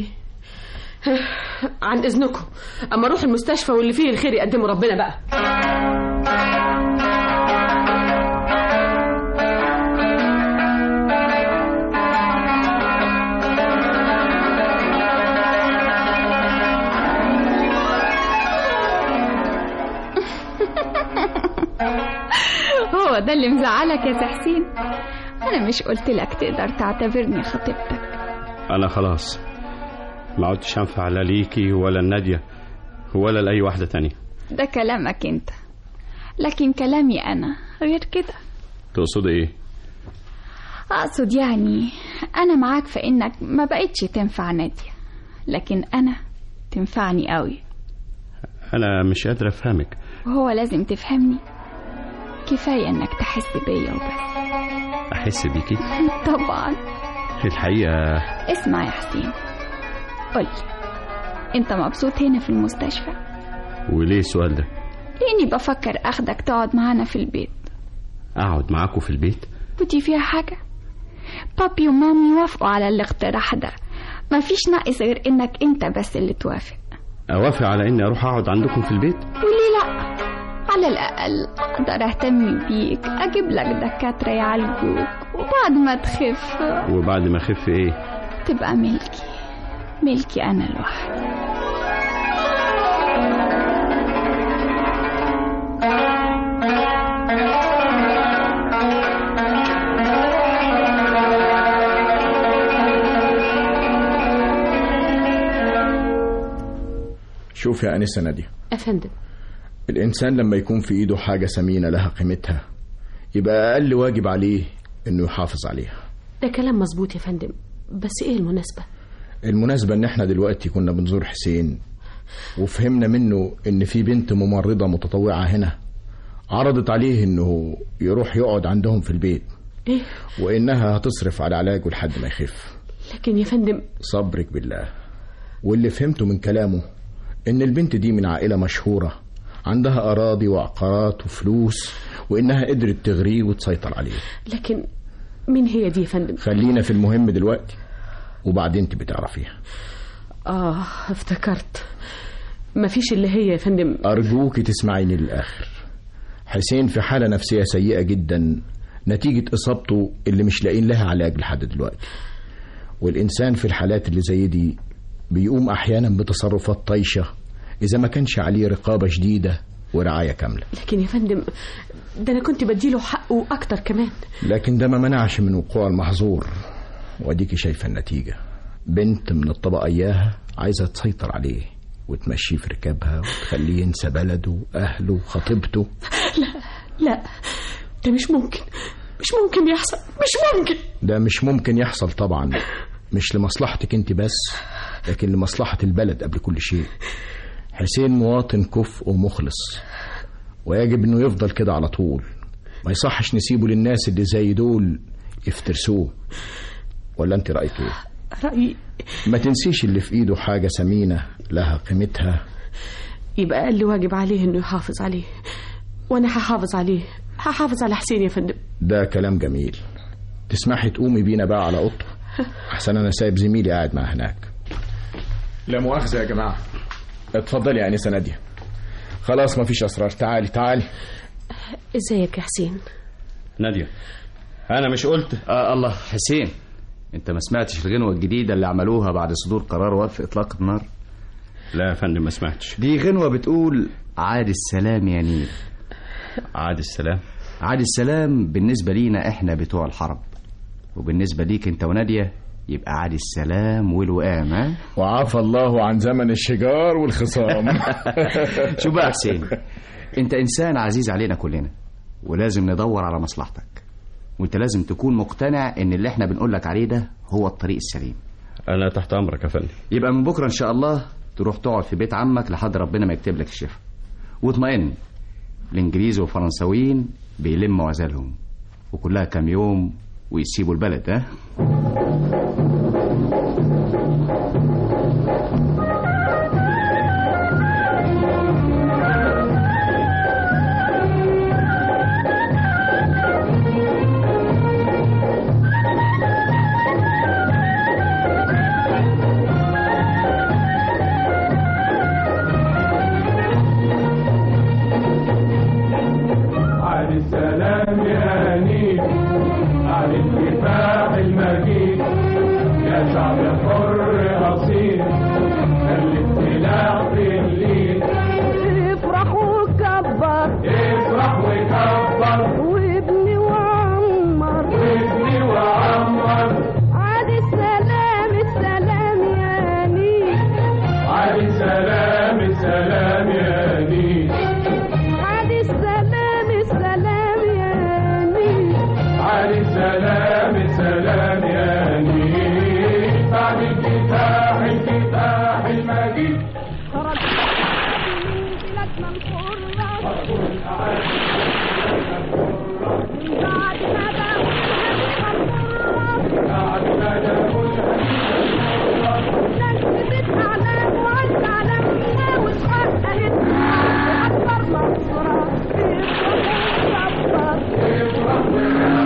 عن اذنكم اما اروح المستشفى واللي فيه الخير يقدمه ربنا بقى هو ده اللي مزعلك يا تحسين انا مش قلت لك تقدر تعتبرني خطيبتك انا خلاص ما عدتش انفع لا ليكي ولا الناديه ولا لاي واحده تانية ده كلامك انت لكن كلامي انا غير كده تقصد ايه اقصد يعني انا معاك في انك ما بقتش تنفع نادية لكن انا تنفعني قوي انا مش قادر افهمك وهو لازم تفهمني كفاية انك تحس بيا وبس احس بيكي طبعا الحقيقه اسمع يا حسين قولي انت مبسوط هنا في المستشفى وليه السؤال ده لاني بفكر اخدك تقعد معانا في البيت اقعد معاكم في البيت ودي فيها حاجة بابي ومامي وافقوا على الاقتراح ده مفيش ناقص غير انك انت بس اللي توافق اوافق على اني اروح اقعد عندكم في البيت وليه لا على الأقل أقدر أهتم بيك أجيب لك دكاترة يعالجوك وبعد ما تخف وبعد ما اخف ايه تبقى ملكي ملكي أنا لوحدي شوف يا أنسة نادية افندم الإنسان لما يكون في إيده حاجة ثمينة لها قيمتها يبقى أقل واجب عليه إنه يحافظ عليها ده كلام مظبوط يا فندم بس ايه المناسبة المناسبة ان احنا دلوقتي كنا بنزور حسين وفهمنا منه ان في بنت ممرضة متطوعة هنا عرضت عليه انه يروح يقعد عندهم في البيت ايه وانها هتصرف على علاجه لحد ما يخف لكن يا فندم صبرك بالله واللي فهمته من كلامه ان البنت دي من عائلة مشهورة عندها اراضي وعقارات وفلوس وانها قدرت تغريه وتسيطر عليه لكن مين هي دي يا فندم خلينا في المهم دلوقتي وبعدين تبقي تعرفيها اه افتكرت مفيش اللي هي يا فندم أرجوك تسمعيني للآخر حسين في حالة نفسية سيئة جدا نتيجة إصابته اللي مش لاقين لها علاج لحد دلوقتي والإنسان في الحالات اللي زي دي بيقوم أحيانا بتصرفات طايشة إذا ما كانش عليه رقابة شديدة ورعاية كاملة لكن يا فندم ده انا كنت بديله حقه اكتر كمان لكن ده ما منعش من وقوع المحظور واديكي شايفة النتيجة بنت من الطبقة إياها عايزة تسيطر عليه وتمشيه في ركابها وتخليه ينسى بلده أهله وخطيبته لا لا ده مش ممكن مش ممكن يحصل مش ممكن ده مش ممكن يحصل طبعا مش لمصلحتك انت بس لكن لمصلحة البلد قبل كل شيء حسين مواطن كفء ومخلص ويجب انه يفضل كده على طول ما يصحش نسيبه للناس اللي زي دول يفترسوه ولا انت رأيك ايه رأيي ما تنسيش اللي في ايده حاجة ثمينة لها قيمتها يبقى أقل واجب عليه إنه يحافظ عليه وأنا هحافظ عليه هحافظ على حسين يا فندم ده كلام جميل تسمحي تقومي بينا بقى على اوضته احسن انا سايب زميلي قاعد مع هناك لا مؤاخذة يا جماعة اتفضلي يا أنسة نادية خلاص مفيش أسرار تعالي تعالي ازيك يا حسين نادية أنا مش قلت آه الله حسين انت ما سمعتش الغنوة الجديدة اللي عملوها بعد صدور قرار وقف إطلاق النار لا يا فندم ما سمعتش دي غنوة بتقول عاد السلام يا نيل عاد السلام عاد السلام بالنسبة لينا احنا بتوع الحرب وبالنسبة ليك انت ونادية يبقى عاد السلام والوئام ها وعافى الله عن زمن الشجار والخصام شوف بقى يا حسين انت انسان عزيز علينا كلنا ولازم ندور على مصلحتك وانت لازم تكون مقتنع ان اللي احنا بنقولك عليه ده هو الطريق السليم أنا تحت أمرك يا فندم يبقى من بكره ان شاء الله تروح تقعد في بيت عمك لحد ربنا ما يكتب لك الشفاء واطمئن الانجليز والفرنساويين بيلموا عزالهم وكلها كام يوم ويسيبوا البلد ها عن السلام يا نيل عن الكفاح المجيد يا شعب حر أصيل خلي السلاح في الليل افرح وكبر افرح وكبر وابني وعمر وابني وعمر عاد السلام السلام يا نيل عن السلام السلام يا نيل عاد السلام السلام يا نيل عن السلام السلام يا نيل بعد الكفاح الكفاح المجيد خرج من بلادنا الحرة من بعد ما بقوا نكتبت أعلام وعز علمنا واتحققت وأكبر مصرة في الصبر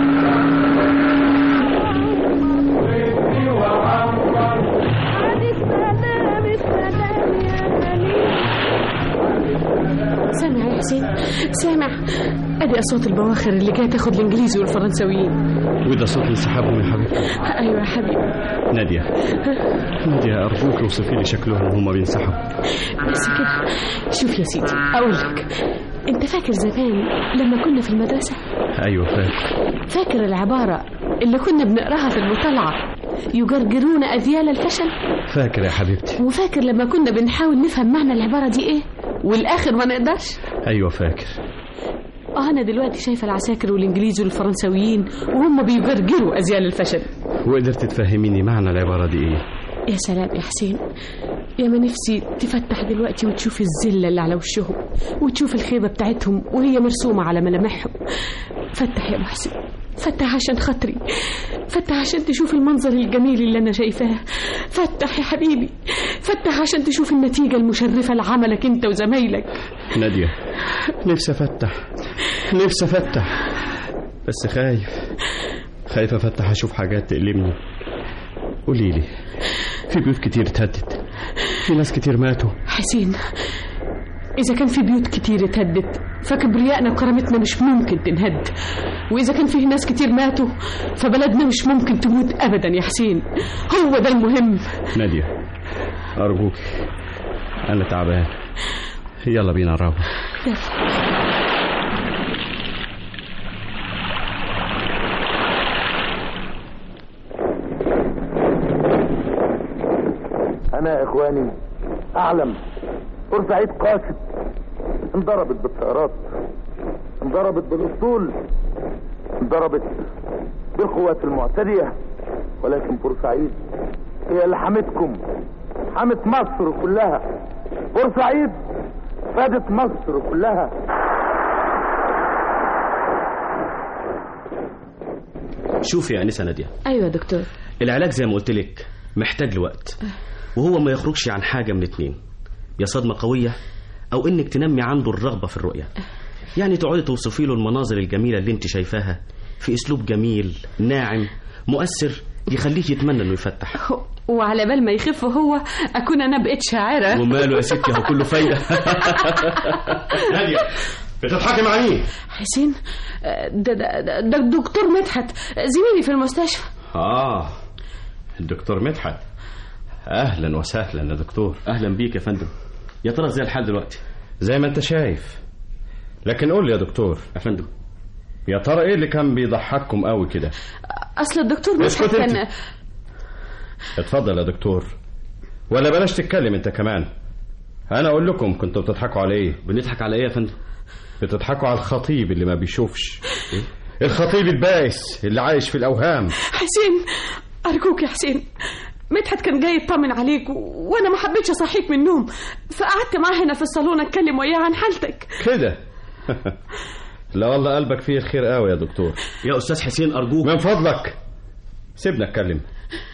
عاد السلام السلام يا نيل سامع يا حسين سامع ادي اصوات البواخر اللي جايه تاخد الانجليزي والفرنساويين وده صوت انسحابهم يا حبيبي ايوه يا حبيبي نادية نادية أرجوك اوصفي لي شكلهم وهم بينسحبوا بس كده شوف يا سيدي اقول لك انت فاكر زمان لما كنا في المدرسه أيوة فاكر فاكر العباره اللي كنا بنقراها في المطالعه يجرجرون اذيال الفشل فاكر يا حبيبتي وفاكر لما كنا بنحاول نفهم معنى العباره دي ايه والاخر ما نقدرش أيوة فاكر اه انا دلوقتي شايفه العساكر والانجليز والفرنساويين وهم بيجرجروا ازيال الفشل وقدرت تفهميني معنى العبارة دي ايه يا سلام يا حسين يا ما نفسي تفتح دلوقتي وتشوف الذلة اللي على وشهم وتشوف الخيبة بتاعتهم وهي مرسومة على ملامحهم فتح يا محسن فتح عشان خاطري فتح عشان تشوف المنظر الجميل اللي أنا شايفاه فتح يا حبيبي فتح عشان تشوف النتيجة المشرفة لعملك أنت وزمايلك نادية نفسي افتح نفسي افتح بس خايف خايف افتح اشوف حاجات تقلبني قولي لي في بيوت كتير اتهدت في ناس كتير ماتوا حسين إذا كان في بيوت كتير اتهدت فكبريائنا وكرامتنا مش ممكن تنهد وإذا كان فيه ناس كتير ماتوا فبلدنا مش ممكن تموت أبدا يا حسين هو ده المهم نادية أرجوك أنا تعبان يلا بينا نروح أنا يا إخواني أعلم بورسعيد قاسد انضربت بالطيارات انضربت بالأسطول انضربت بالقوات المعتدية ولكن بورسعيد هي اللي حمتكم حمت مصر كلها بورسعيد فادت مصر كلها شوفي يا أنسة نادية أيوة يا دكتور العلاج زي ما قلت لك محتاج لوقت وهو ما يخرجش عن حاجة من اتنين يا صدمة قوية أو إنك تنمي عنده الرغبة في الرؤية يعني تقعدي توصفي له المناظر الجميلة اللي انت شايفاها في أسلوب جميل ناعم مؤثر يخليك يتمنى إنه يفتح وعلى بال ما يخف هو أكون أنا بقيت شاعرة وماله يا ستي هو كله فايدة نادية بتضحكي مع مين؟ حسين ده, ده, ده, ده الدكتور مدحت زميلي في المستشفى آه الدكتور مدحت أهلا وسهلا يا دكتور أهلا بيك يا فندم يا ترى زي الحال دلوقتي زي ما أنت شايف لكن قول لي يا دكتور يا فندم يا ترى إيه اللي كان بيضحككم قوي كده؟ أصل الدكتور مدحت اسكت انت. كان اتفضل يا دكتور ولا بلاش تتكلم أنت كمان أنا أقول لكم كنتوا بتضحكوا على إيه؟ بنضحك على إيه يا فندم؟ بتضحكوا على الخطيب اللي ما بيشوفش الخطيب البائس اللي عايش في الأوهام حسين أرجوك يا حسين مدحت كان جاي يطمن عليك و... وانا ما حبيتش اصحيك من النوم فقعدت معاه هنا في الصالون اتكلم وياه عن حالتك كده لا والله قلبك فيه الخير قوي يا دكتور يا أستاذ حسين أرجوك من فضلك سيبنا اتكلم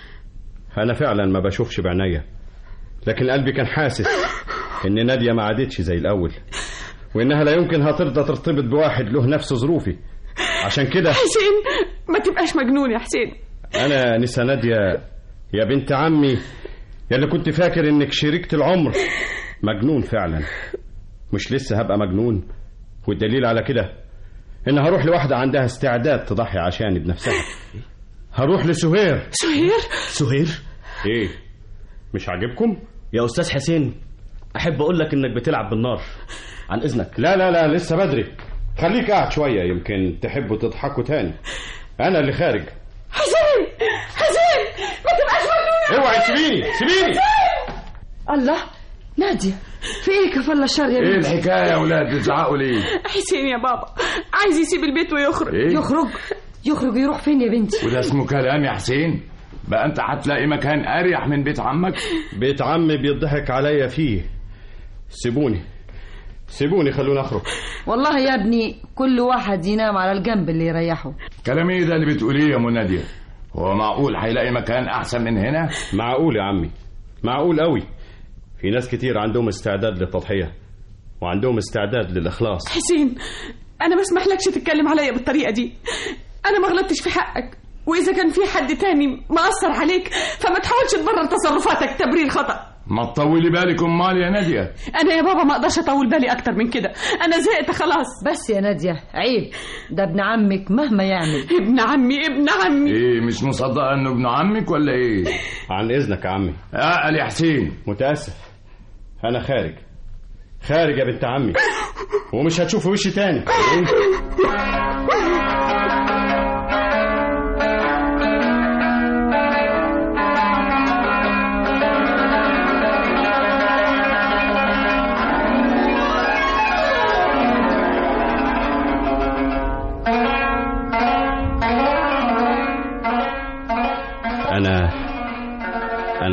انا فعلا ما بشوفش بعينيا لكن قلبي كان حاسس ان ناديه ما عادتش زي الاول وانها لا يمكن هترضى ترتبط بواحد له نفس ظروفي عشان كده حسين ما تبقاش مجنون يا حسين انا نسا ناديه يا بنت عمي يا اللي كنت فاكر انك شريكة العمر مجنون فعلا مش لسه هبقى مجنون والدليل على كده ان هروح لواحدة عندها استعداد تضحي عشاني بنفسها هروح لسهير سهير سهير ايه مش عاجبكم يا أستاذ حسين أحب أقول لك إنك بتلعب بالنار عن إذنك لا لا لا لسه بدري خليك قاعد شوية يمكن تحبوا تضحكوا تاني انا اللي خارج حسين حسين ما تبقاش مجنون اوعي سيبيني سيبيني الله نادية في ايه كفل الشر يا ايه بنتي الحكايه يا ولاد بتزعقوا ليه حسين يا بابا عايز يسيب البيت ويخرج إيه؟ يخرج يخرج يروح فين يا بنتي وده اسمه كلام يا حسين بقى انت هتلاقي مكان اريح من بيت عمك بيت عمي بيضحك عليا فيه سيبوني سيبوني خلوني اخرج والله يا ابني كل واحد ينام على الجنب اللي يريحه كلام ايه ده اللي بتقوليه يا منادية هو معقول هيلاقي مكان احسن من هنا معقول يا عمي معقول قوي في ناس كتير عندهم استعداد للتضحية وعندهم استعداد للإخلاص حسين انا ما اسمحلكش تتكلم عليا بالطريقه دي انا ما غلطتش في حقك واذا كان في حد تاني مأثر عليك فما تحاولش تبرر تصرفاتك تبرير خطأ ما تطولي بالك امال يا نادية انا يا بابا ما اقدرش اطول بالي اكتر من كده انا زهقت خلاص بس يا نادية عيب ده ابن عمك مهما يعمل ابن عمي ابن عمي ايه مش مصدقة انه ابن عمك ولا ايه عن إذنك يا عمي اقل يا حسين متأسف أنا خارج خارج يا بنت عمي ومش هتشوف وشي تاني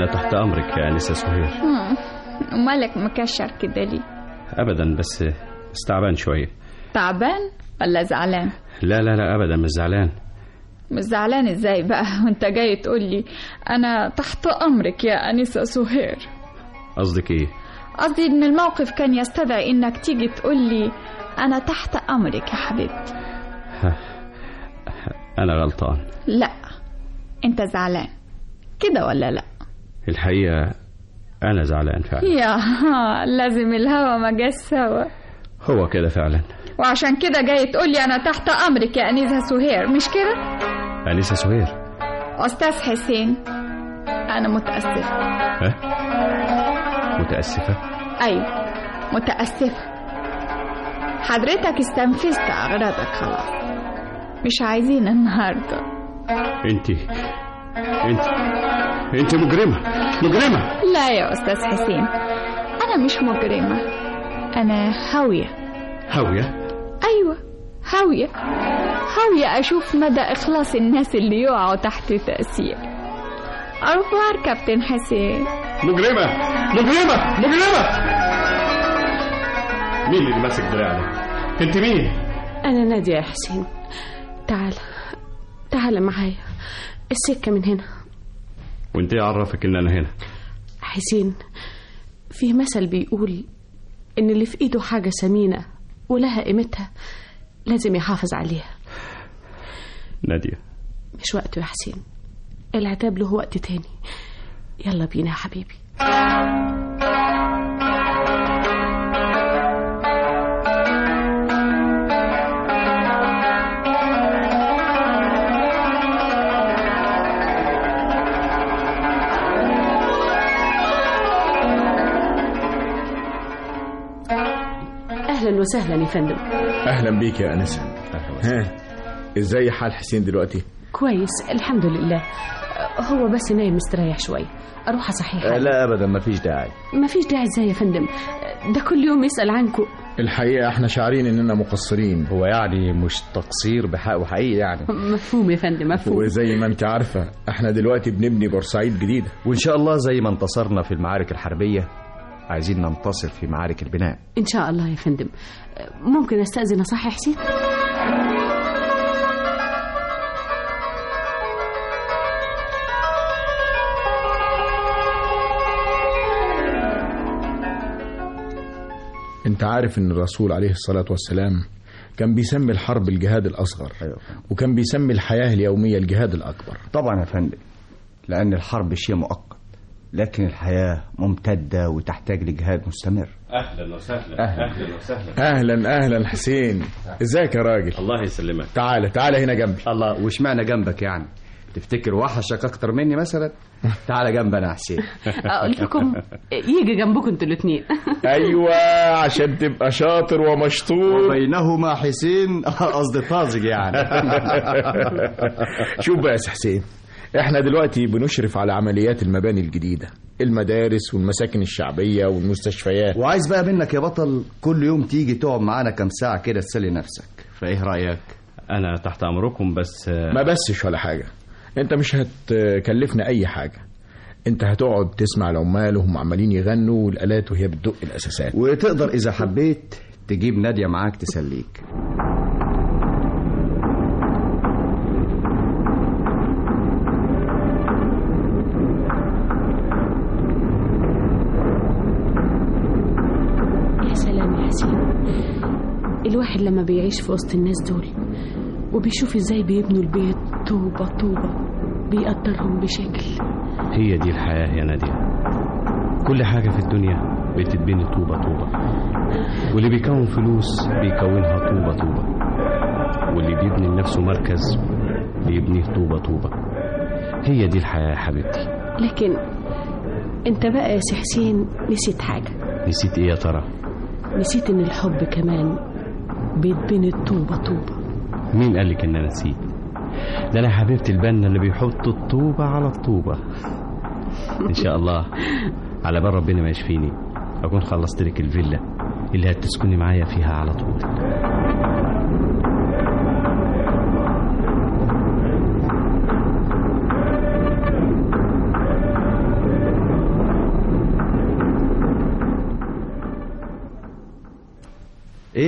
أنا تحت أمرك يا أنسة سهير مم. ومالك مكشر كده ليه أبدا بس بس تعبان شوية تعبان ولا زعلان لا لا لا أبدا مش زعلان مش زعلان ازاي بقى وانت جاي تقول لي انا تحت امرك يا انسه سهير قصدك إيه قصدي ان الموقف كان يستدعي انك تيجي تقول لي انا تحت امرك يا حبيبتي أنا غلطان لا انت زعلان كده ولا لا الحقيقة أنا زعلان فعلا يا لازم الهوى ما جاش سوا هو كده فعلا وعشان كده جاي تقول لي انا تحت امرك يا انسه سهير مش كده أنسة سهير استاذ حسين انا متاسفه ها متأسفة ايوه متاسفه حضرتك استنفذت اغراضك خلاص مش عايزين النهارده أنت أنت أنت مجرمة مجرمة لا يا استاذ حسين انا مش مجرمه انا هاويه هاوية ايوه هاويه هاويه اشوف مدى اخلاص الناس اللي يقعوا تحت تاثير أرفوار كابتن حسين مجرمة مجرمة مجرمة مين اللي ماسك دراعي أنت مين أنا نادية يا حسين تعال تعال معايا السكة من هنا وأنت إيه عرفك إن أنا هنا حسين في مثل بيقول إن اللي في إيده حاجة ثمينة ولها قيمتها لازم يحافظ عليها نادية مش وقته يا حسين العتاب له وقت تاني يلا بينا يا حبيبي أهلا وسهلا يا فندم اهلا بيك يا انسه ها ازاي حال حسين دلوقتي كويس الحمد لله هو بس نايم مستريح شوية أروح أصحيه لا ابدا مفيش داعي مفيش داعي ازاي يا فندم ده كل يوم يسأل عنكم الحقيقه احنا شاعرين اننا مقصرين هو يعني مش تقصير بحق وحقيقي يعني مفهوم يا فندم مفهوم وزي ما انت عارفه احنا دلوقتي بنبني بورسعيد جديده وان شاء الله زي ما انتصرنا في المعارك الحربيه عايزين ننتصر في معارك البناء إن شاء الله يا فندم ممكن أستأذن صح يا حسين انت عارف ان الرسول عليه الصلاه والسلام كان بيسمي الحرب الجهاد الاصغر وكان بيسمي الحياه اليوميه الجهاد الاكبر طبعا يا فندم لان الحرب شيء مؤقت لكن الحياه ممتده وتحتاج لجهاد مستمر أهلا وسهلا أهلا وسهلا اهلا اهلا حسين ازيك يا راجل الله يسلمك تعالى تعالى هنا جنبي الله واشمعنى جنبك يعني تفتكر وحشك اكتر مني مثلا تعالى جنبي انا يا حسين قلت لكم يجي جنبكم انتوا الاثنين ايوه عشان تبقى شاطر ومشطور وبينهما حسين قصدي طازج يعني شوف بقى يا سي حسين احنا دلوقتي بنشرف على عمليات المباني الجديدة المدارس والمساكن الشعبية والمستشفيات وعايز بقى منك يا بطل كل يوم تيجي تقعد معانا كام ساعة كده تسلي نفسك فايه رأيك أنا تحت أمركم بس ما بسش ولا حاجة انت مش هتكلفنا اي حاجة انت هتقعد تسمع العمال وهم عمالين يغنوا والالات وهي بتدق الاساسات وتقدر اذا حبيت تجيب نادية معاك تسليك يا سلام يا حسين الواحد لما بيعيش في وسط الناس دول وبيشوف ازاي بيبنوا البيت طوبة طوبة بيقدرهم بشكل هي دي الحياة يا نادية كل حاجة في الدنيا بتتبني طوبة طوبة واللي بيكون فلوس بيكونها طوبة طوبة واللي بيبني لنفسه مركز بيبنيه طوبة طوبة هي دي الحياة يا حبيبتي لكن انت بقى يا سي حسين نسيت حاجة نسيت ايه يا ترى نسيت ان الحب كمان بيتبني طوبة طوبة مين قالك ان انا نسيت ده انا حبيبتي البنا اللي بيحط الطوبة على الطوبة ان شاء الله على بال ربنا ما يشفيني اكون خلصت لك الفيلا اللي هتسكني معايا فيها على طول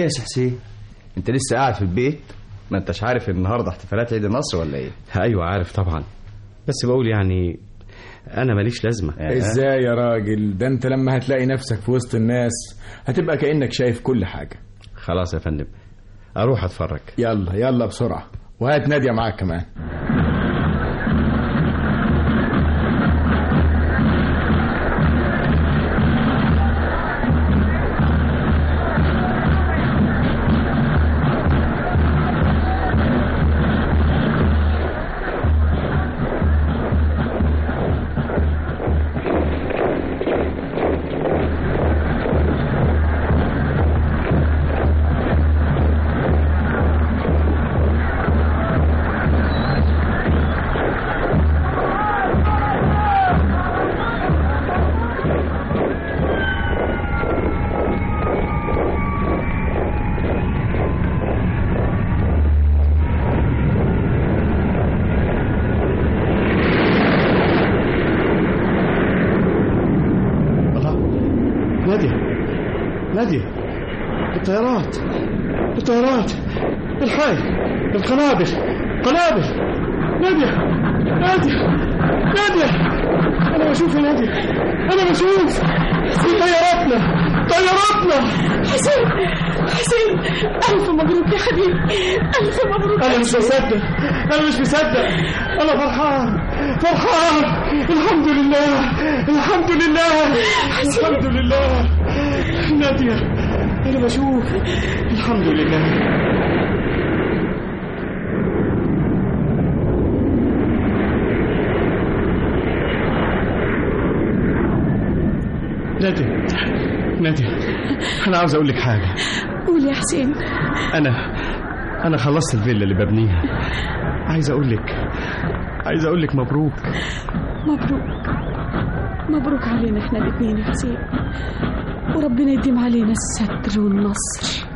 يا سي حسين انت لسه قاعد في البيت ما انتش عارف النهارده احتفالات عيد النصر ولا ايه ايوه عارف طبعا بس بقول يعني انا ماليش لازمه ازاي يا راجل ده انت لما هتلاقي نفسك في وسط الناس هتبقى كأنك شايف كل حاجة خلاص يا فندم اروح اتفرج يلا يلا بسرعة وهات نادية معاك كمان نادية نادية الطيارات الطيارات الحي القنابل قنابل نادية نادية نادية أنا بشوف يا نادية أنا بشوف في طياراتنا طياراتنا حسين حسين ألف مبروك يا حبيبي ألف مبروك أنا مش مصدق أنا مش مصدق أنا فرحان فرحان الحمد لله الحمد لله الحمد لله نادية أنا بشوف الحمد لله نادية نادية أنا عاوز أقول لك حاجة قول يا حسين أنا أنا خلصت الفيلا اللي ببنيها عايز أقول لك عايز أقول لك مبروك مبروك مبروك علينا احنا الاثنين يا حسين وربنا يديم علينا الستر والنصر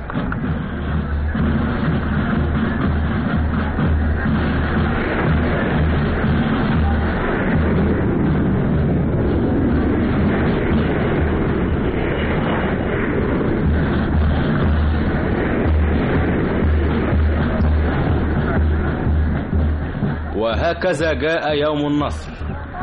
وهكذا جاء يوم النصر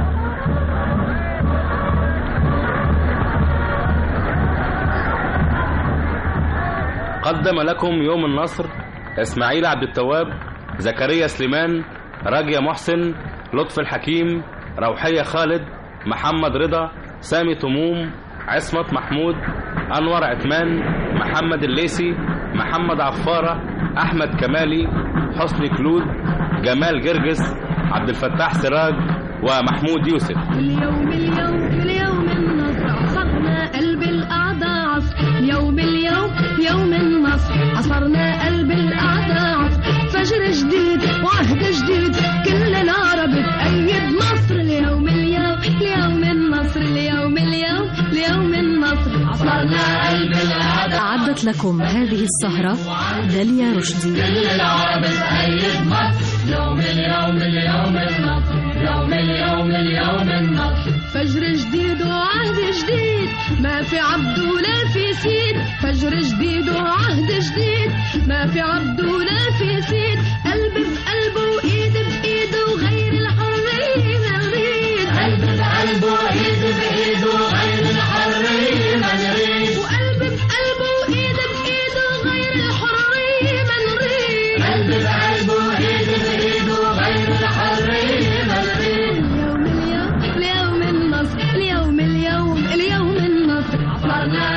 قدم لكم يوم النصر اسماعيل عبد التواب زكريا سليمان راجية محسن لطفي الحكيم روحية خالد محمد رضا سامي تموم عصمت محمود أنور عثمان محمد الليسي محمد عفارة أحمد كمالي حسني كلود جمال جرجس عبد الفتاح سراج ومحمود يوسف اليوم اليوم اليوم النصر عصرنا قلب الأعداء عصر اليوم اليوم يوم النصر عصرنا قلب الأعداء عصر فجر جديد وعهد جديد كل العرب تأيد مصر اليوم اليوم اليوم النصر اليوم اليوم اليوم النصر عصرنا قلب الأعداء أعدت لكم هذه السهرة داليا رشدي كل العرب تأيد مصر يوم اليوم اليوم النصر يوم اليوم اليوم النصر فجر جديد وعهد جديد ما في عبد ولا في سيد فجر جديد وعهد جديد ما في عبد ولا في سيد قلب بقلبه وايد بايده وغير الحرية ما نريد قلب بقلبه وايد بايده وغير الحرية ما نريد وقلب بقلبه وايد بايده وغير الحرية ما نريد قلب بقلبه وايد بايده وغير الحرية ما نريد اليوم اليوم اليوم النصر اليوم اليوم اليوم النصر عصرنا